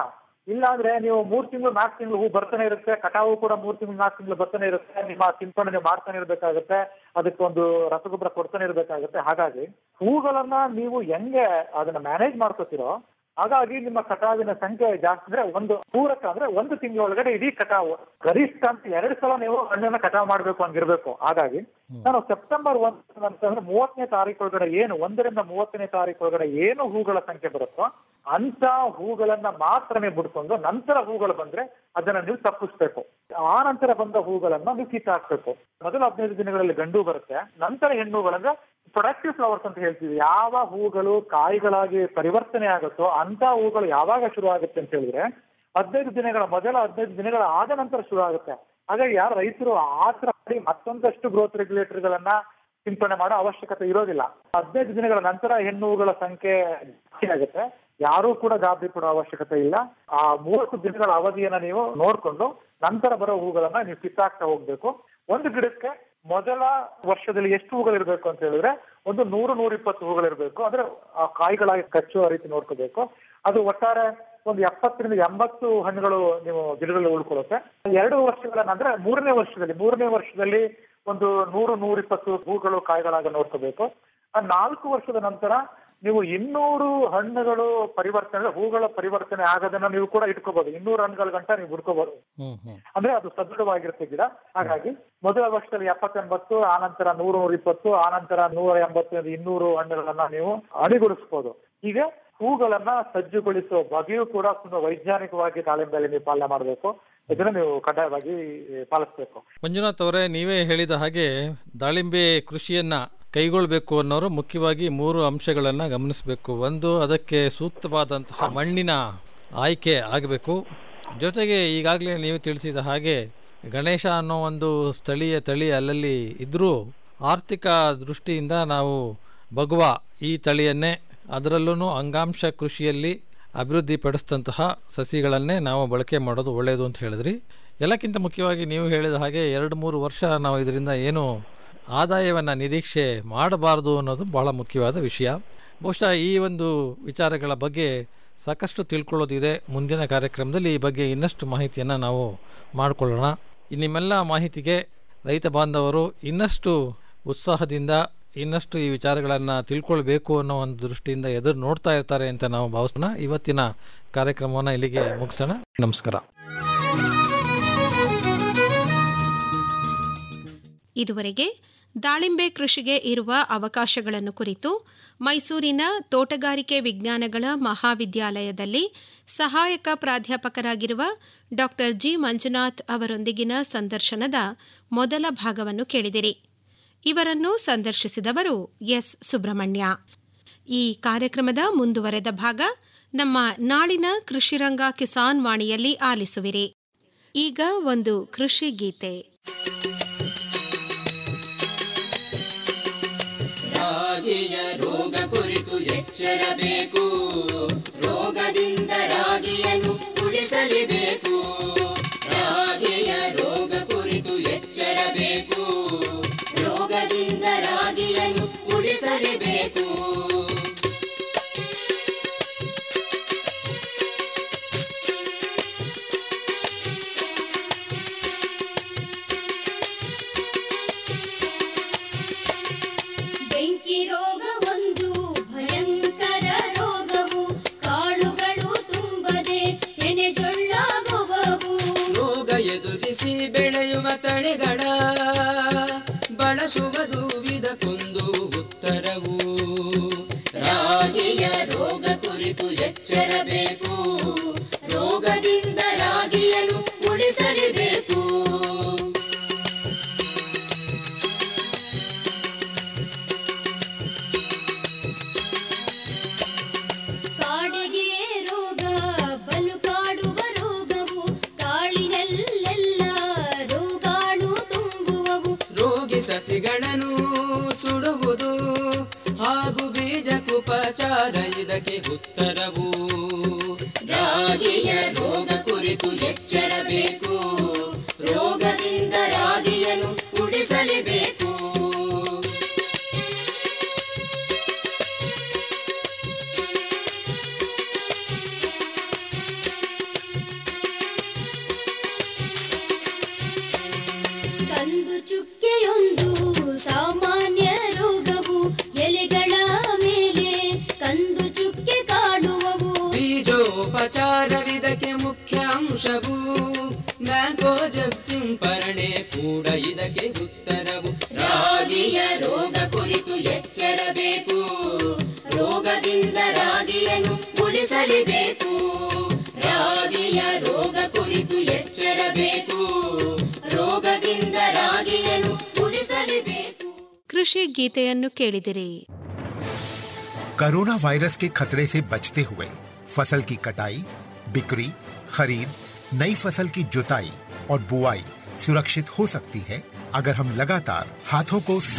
ಇಲ್ಲಾಂದ್ರೆ ನೀವು ಮೂರ್ ತಿಂಗಳು ನಾಲ್ಕು ತಿಂಗಳು ಹೂ ಬರ್ತಾನೆ ಇರುತ್ತೆ ಕಟಾವು ಕೂಡ ಮೂರ್ ತಿಂಗಳು ನಾಲ್ಕು ತಿಂಗಳು ಬರ್ತಾನೆ ಇರುತ್ತೆ ನಿಮ್ಮ ಸಿಂಪಡಣೆ ನೀವು ಮಾಡ್ತಾನೆ ಇರ್ಬೇಕಾಗುತ್ತೆ ಅದಕ್ಕೊಂದು ರಸಗೊಬ್ಬರ ಕೊಡ್ತಾನೆ ಇರ್ಬೇಕಾಗುತ್ತೆ ಹಾಗಾಗಿ ಹೂಗಳನ್ನ ನೀವು ಹೆಂಗೆ ಅದನ್ನ ಮ್ಯಾನೇಜ್ ಮಾಡ್ಕೋತಿರೋ ಹಾಗಾಗಿ ನಿಮ್ಮ ಕಟಾವಿನ ಸಂಖ್ಯೆ ಜಾಸ್ತಿ ಅಂದ್ರೆ ಒಂದು ಪೂರಕ ಅಂದ್ರೆ ಒಂದು ತಿಂಗಳೊಳಗಡೆ ಇಡೀ ಕಟಾವು ಗರಿಷ್ಠ ಅಂತ ಎರಡು ಸಲ ನೀವು ಹಣ್ಣನ್ನ ಕಟಾವು ಮಾಡ್ಬೇಕು ಹಂಗಿರ್ಬೇಕು ಹಾಗಾಗಿ ನಾನು ಸೆಪ್ಟೆಂಬರ್ ಒಂದ್ ಅಂತಂದ್ರೆ ಮೂವತ್ತನೇ ತಾರೀಕು ಒಳಗಡೆ ಏನು ಒಂದರಿಂದ ಮೂವತ್ತನೇ ತಾರೀಕು ಒಳಗಡೆ ಏನು ಹೂಗಳ ಸಂಖ್ಯೆ ಬರುತ್ತೋ ಅಂತ ಹೂಗಳನ್ನ ಮಾತ್ರನೇ ಬಿಡ್ಕೊಂಡು ನಂತರ ಹೂಗಳು ಬಂದ್ರೆ ಅದನ್ನ ನೀವು ತಪ್ಪಿಸ್ಬೇಕು ಆ ನಂತರ ಬಂದ ಹೂಗಳನ್ನ ನೀವು ಕಿತ್ತಾಕ್ಬೇಕು ಮೊದಲ ಹದಿನೈದು ದಿನಗಳಲ್ಲಿ ಗಂಡು ಬರುತ್ತೆ ನಂತರ ಹೆಣ್ಣು ಹೂಗಳಂದ್ರೆ ಪ್ರೊಡಕ್ಟಿವ್ ಫ್ಲವರ್ಸ್ ಅಂತ ಹೇಳ್ತೀವಿ ಯಾವ ಹೂಗಳು ಕಾಯಿಗಳಾಗಿ ಪರಿವರ್ತನೆ ಆಗುತ್ತೋ ಅಂತ ಹೂಗಳು ಯಾವಾಗ ಶುರು ಆಗುತ್ತೆ ಅಂತ ಹೇಳಿದ್ರೆ ಹದಿನೈದು ದಿನಗಳ ಮೊದಲ ಹದಿನೈದು ದಿನಗಳ ಆದ ನಂತರ ಶುರು ಆಗುತ್ತೆ ಹಾಗಾಗಿ ಯಾರು ರೈತರು ಆತರ ಮಾಡಿ ಮತ್ತೊಂದಷ್ಟು ಗ್ರೋತ್ ರೆಗ್ಯುಲೇಟರ್ಗಳನ್ನ ಸಿಂಪಡಣೆ ಮಾಡೋ ಅವಶ್ಯಕತೆ ಇರೋದಿಲ್ಲ ಹದಿನೈದು ದಿನಗಳ ನಂತರ ಹೆಣ್ಣು ಹೂಗಳ ಸಂಖ್ಯೆ ಜಾಸ್ತಿ ಆಗುತ್ತೆ ಯಾರೂ ಕೂಡ ಗಾಬರಿ ಪಡೋ ಅವಶ್ಯಕತೆ ಇಲ್ಲ ಆ ಮೂವತ್ತು ದಿನಗಳ ಅವಧಿಯನ್ನ ನೀವು ನೋಡ್ಕೊಂಡು ನಂತರ ಬರೋ ಹೂಗಳನ್ನ ನೀವು ಕಿತ್ತಾಕ್ತಾ ಹೋಗ್ಬೇಕು ಒಂದು ಗಿಡಕ್ಕೆ ಮೊದಲ ವರ್ಷದಲ್ಲಿ ಎಷ್ಟು ಹೂಗಳು ಇರಬೇಕು ಅಂತ ಹೇಳಿದ್ರೆ ಒಂದು ನೂರು ನೂರ ಇಪ್ಪತ್ತು ಹೂಗಳು ಇರಬೇಕು ಅಂದ್ರೆ ಆ ಕಾಯಿಗಳಾಗಿ ಕಚ್ಚುವ ರೀತಿ ನೋಡ್ಕೋಬೇಕು ಅದು ಒಟ್ಟಾರೆ ಒಂದು ಎಪ್ಪತ್ತರಿಂದ ಎಂಬತ್ತು ಹಣ್ಣುಗಳು ನೀವು ಗಿಡಗಳಲ್ಲಿ ಉಳ್ಕೊಳ್ಳುತ್ತೆ ಎರಡು ವರ್ಷಗಳ ನಂತರ ಮೂರನೇ ವರ್ಷದಲ್ಲಿ ಮೂರನೇ ವರ್ಷದಲ್ಲಿ ಒಂದು ನೂರು ನೂರ ಇಪ್ಪತ್ತು ಹೂಗಳು ಕಾಯಿಗಳಾಗ ನೋಡ್ಕೋಬೇಕು ಆ ನಾಲ್ಕು ವರ್ಷದ ನಂತರ ನೀವು ಇನ್ನೂರು ಹಣ್ಣುಗಳು ಪರಿವರ್ತನೆ ಹೂಗಳ ಪರಿವರ್ತನೆ ಆಗೋದನ್ನ ನೀವು ಕೂಡ ಇಟ್ಕೋಬಹುದು ಇನ್ನೂರು ಹಣ್ಣುಗಳ ಗಂಟ ನೀವು ಬಿಡ್ಕೋಬಹುದು ಹ್ಮ್ ಹ್ಮ್ ಅಂದ್ರೆ ಅದು ಸದೃಢವಾಗಿರುತ್ತೆ ಗಿಡ ಹಾಗಾಗಿ ಮೊದಲ ವರ್ಷದಲ್ಲಿ ಎಪ್ಪತ್ತೆಂಬತ್ತು ಆನಂತರ ನೂರ ನೂರ ಇಪ್ಪತ್ತು ಆನಂತರ ನೂರ ಎಂಬತ್ತು ಇನ್ನೂರು ಹಣ್ಣುಗಳನ್ನ ನೀವು ಅಣಿಗೊಳಿಸಬಹುದು ಹೀಗೆ ಹೂಗಳನ್ನ ಸಜ್ಜುಗೊಳಿಸುವ ಬಗೆಯೂ ಕೂಡ ತುಂಬಾ ವೈಜ್ಞಾನಿಕವಾಗಿ ದಾಳಿಂಬೆಯಲ್ಲಿ ನೀವು ಪಾಲನೆ ಮಾಡಬೇಕು ಇದನ್ನ ನೀವು ಕಡ್ಡಾಯವಾಗಿ ಪಾಲಿಸಬೇಕು ಮಂಜುನಾಥ್ ಅವರೇ ನೀವೇ ಹೇಳಿದ ಹಾಗೆ ದಾಳಿಂಬೆ ಕೃಷಿಯನ್ನ ಕೈಗೊಳ್ಳಬೇಕು ಅನ್ನೋರು ಮುಖ್ಯವಾಗಿ ಮೂರು ಅಂಶಗಳನ್ನು ಗಮನಿಸಬೇಕು ಒಂದು ಅದಕ್ಕೆ ಸೂಕ್ತವಾದಂತಹ ಮಣ್ಣಿನ ಆಯ್ಕೆ ಆಗಬೇಕು ಜೊತೆಗೆ ಈಗಾಗಲೇ ನೀವು ತಿಳಿಸಿದ ಹಾಗೆ ಗಣೇಶ ಅನ್ನೋ ಒಂದು ಸ್ಥಳೀಯ ತಳಿ ಅಲ್ಲಲ್ಲಿ ಇದ್ದರೂ ಆರ್ಥಿಕ ದೃಷ್ಟಿಯಿಂದ ನಾವು ಬಗುವ ಈ ತಳಿಯನ್ನೇ ಅದರಲ್ಲೂ ಅಂಗಾಂಶ ಕೃಷಿಯಲ್ಲಿ ಅಭಿವೃದ್ಧಿಪಡಿಸಿದಂತಹ ಸಸಿಗಳನ್ನೇ ನಾವು ಬಳಕೆ ಮಾಡೋದು ಒಳ್ಳೆಯದು ಅಂತ ಹೇಳಿದ್ರಿ ಎಲ್ಲಕ್ಕಿಂತ ಮುಖ್ಯವಾಗಿ ನೀವು ಹೇಳಿದ ಹಾಗೆ ಎರಡು ಮೂರು ವರ್ಷ ನಾವು ಇದರಿಂದ ಏನು ಆದಾಯವನ್ನು ನಿರೀಕ್ಷೆ ಮಾಡಬಾರದು ಅನ್ನೋದು ಬಹಳ ಮುಖ್ಯವಾದ ವಿಷಯ ಬಹುಶಃ ಈ ಒಂದು ವಿಚಾರಗಳ ಬಗ್ಗೆ ಸಾಕಷ್ಟು ತಿಳ್ಕೊಳ್ಳೋದಿದೆ ಮುಂದಿನ ಕಾರ್ಯಕ್ರಮದಲ್ಲಿ ಈ ಬಗ್ಗೆ ಇನ್ನಷ್ಟು ಮಾಹಿತಿಯನ್ನು ನಾವು ಮಾಡಿಕೊಳ್ಳೋಣ ಈ ನಿಮ್ಮೆಲ್ಲ ಮಾಹಿತಿಗೆ ರೈತ ಬಾಂಧವರು ಇನ್ನಷ್ಟು ಉತ್ಸಾಹದಿಂದ ಇನ್ನಷ್ಟು ಈ ವಿಚಾರಗಳನ್ನು ತಿಳ್ಕೊಳ್ಬೇಕು ಅನ್ನೋ ಒಂದು ದೃಷ್ಟಿಯಿಂದ ಎದುರು ನೋಡ್ತಾ ಇರ್ತಾರೆ ಅಂತ ನಾವು ಭಾವಿಸೋಣ ಇವತ್ತಿನ ಕಾರ್ಯಕ್ರಮವನ್ನು ಇಲ್ಲಿಗೆ ಮುಗಿಸೋಣ ನಮಸ್ಕಾರ ಇದುವರೆಗೆ ದಾಳಿಂಬೆ ಕೃಷಿಗೆ ಇರುವ ಅವಕಾಶಗಳನ್ನು ಕುರಿತು ಮೈಸೂರಿನ ತೋಟಗಾರಿಕೆ ವಿಜ್ಞಾನಗಳ ಮಹಾವಿದ್ಯಾಲಯದಲ್ಲಿ ಸಹಾಯಕ ಪ್ರಾಧ್ಯಾಪಕರಾಗಿರುವ ಡಾ ಜಿ ಮಂಜುನಾಥ್ ಅವರೊಂದಿಗಿನ ಸಂದರ್ಶನದ ಮೊದಲ ಭಾಗವನ್ನು ಕೇಳಿದಿರಿ ಇವರನ್ನು ಸಂದರ್ಶಿಸಿದವರು ಎಸ್ ಸುಬ್ರಹ್ಮಣ್ಯ ಈ ಕಾರ್ಯಕ್ರಮದ ಮುಂದುವರೆದ ಭಾಗ ನಮ್ಮ ನಾಳಿನ ಕೃಷಿರಂಗ ಕಿಸಾನ್ ವಾಣಿಯಲ್ಲಿ ಆಲಿಸುವಿರಿ ಈಗ ಒಂದು ಕೃಷಿ ಗೀತೆ ರಾಗಿಯ ರೋಗ ಕುರಿತು ಎಚ್ಚರಬೇಕು ರೋಗದಿಂದ ರಾಗಿಯನ್ನು ಉಳಿಸಲೇಬೇಕು ರಾಗಿಯ ರೋಗ ಕುರಿತು ಎಚ್ಚರಬೇಕು ರೋಗದಿಂದ ರಾಗಿಯನ್ನು ಉಳಿಸಲೇಬೇಕು ಬೆಂಕಿ ರೋಗ ಒಂದು ಭಯಂಕರ ರೋಗವು ಕಾಳುಗಳು ತುಂಬದೆ ಎನೆಜೊಳ್ಳಾಗುವವು ರೋಗ ಎದುರಿಸಿ ಬೆಳೆಯುವ ತಳಿಗಳ ಬಳಸುವುದು ವಿಧಕ್ಕೊಂದು ಉತ್ತರವು ರಾಗಿಯ ರೋಗ ಕುರಿತು ಎಚ್ಚರಬೇಕು ರೋಗದಿಂದ ರಾಗಿಯನ್ನು ಉಳಿಸಲೇಬೇಕು ಕಾಡಿಗೆ ರೋಗ ಬಲು ಕಾಡುವ ರೋಗವು ಕಾಳಿನಲ್ಲೆಲ್ಲ ರೋಗಾಣು ತುಂಬುವವು ರೋಗಿ ಸಸಿಗಳನ್ನು ಸುಡುವುದು ಹಾಗೂ ಬೀಜಕ್ಕುಪಚಾರ ಇದಕ್ಕೆ ಉತ್ತರವು ರಾಗಿಯ ರೋಗ ಕುರಿತು ಎಚ್ಚರಬೇಕು ರೋಗದಿಂದ ರಾಗಿಯನ್ನು ಉಳಿಸಲೇಬೇಕು ಕಂದು ಚುಕ್ಕೆಯೊಂದು ಸಾಮಾನ್ಯ ರೋಗವು ಎಲೆಗಳ ಮೇಲೆ ಕಂದು ಚುಕ್ಕೆ ಕಾಡುವವು ಬೀಜೋಪಚಾರವಿದಕ್ಕೆ ಮುಖ್ಯ ಅಂಶವು ಮ್ಯಾಂಗೋಜಬ್ ಸಿಂಪರಣೆ ಕೂಡ ಇದಕ್ಕೆ ಉತ್ತರವು ರಾಗಿಯ ರೋಗ ಕುರಿತು ಎಚ್ಚರಬೇಕು ರೋಗದಿಂದ ರಾಗಿಯನ್ನು ಉಳಿಸಲೇಬೇಕು ರಾಗಿಯ ರೋಗ ಕುರಿತು ಎಚ್ಚರಬೇಕು ರೋಗದಿಂದ ರಾಗಿಯನ್ನು ಉಳಿಸಲೇಬೇಕು ಕೃಷಿ ಗೀತೆಯನ್ನು ಕೇಳಿದಿರಿ कोरोना वायरस के खतरे से बचते हुए फसल की कटाई बिक्री खरीद नई फसल की जुताई और बुआई सुरक्षित हो सकती है अगर हम लगातार हाथों को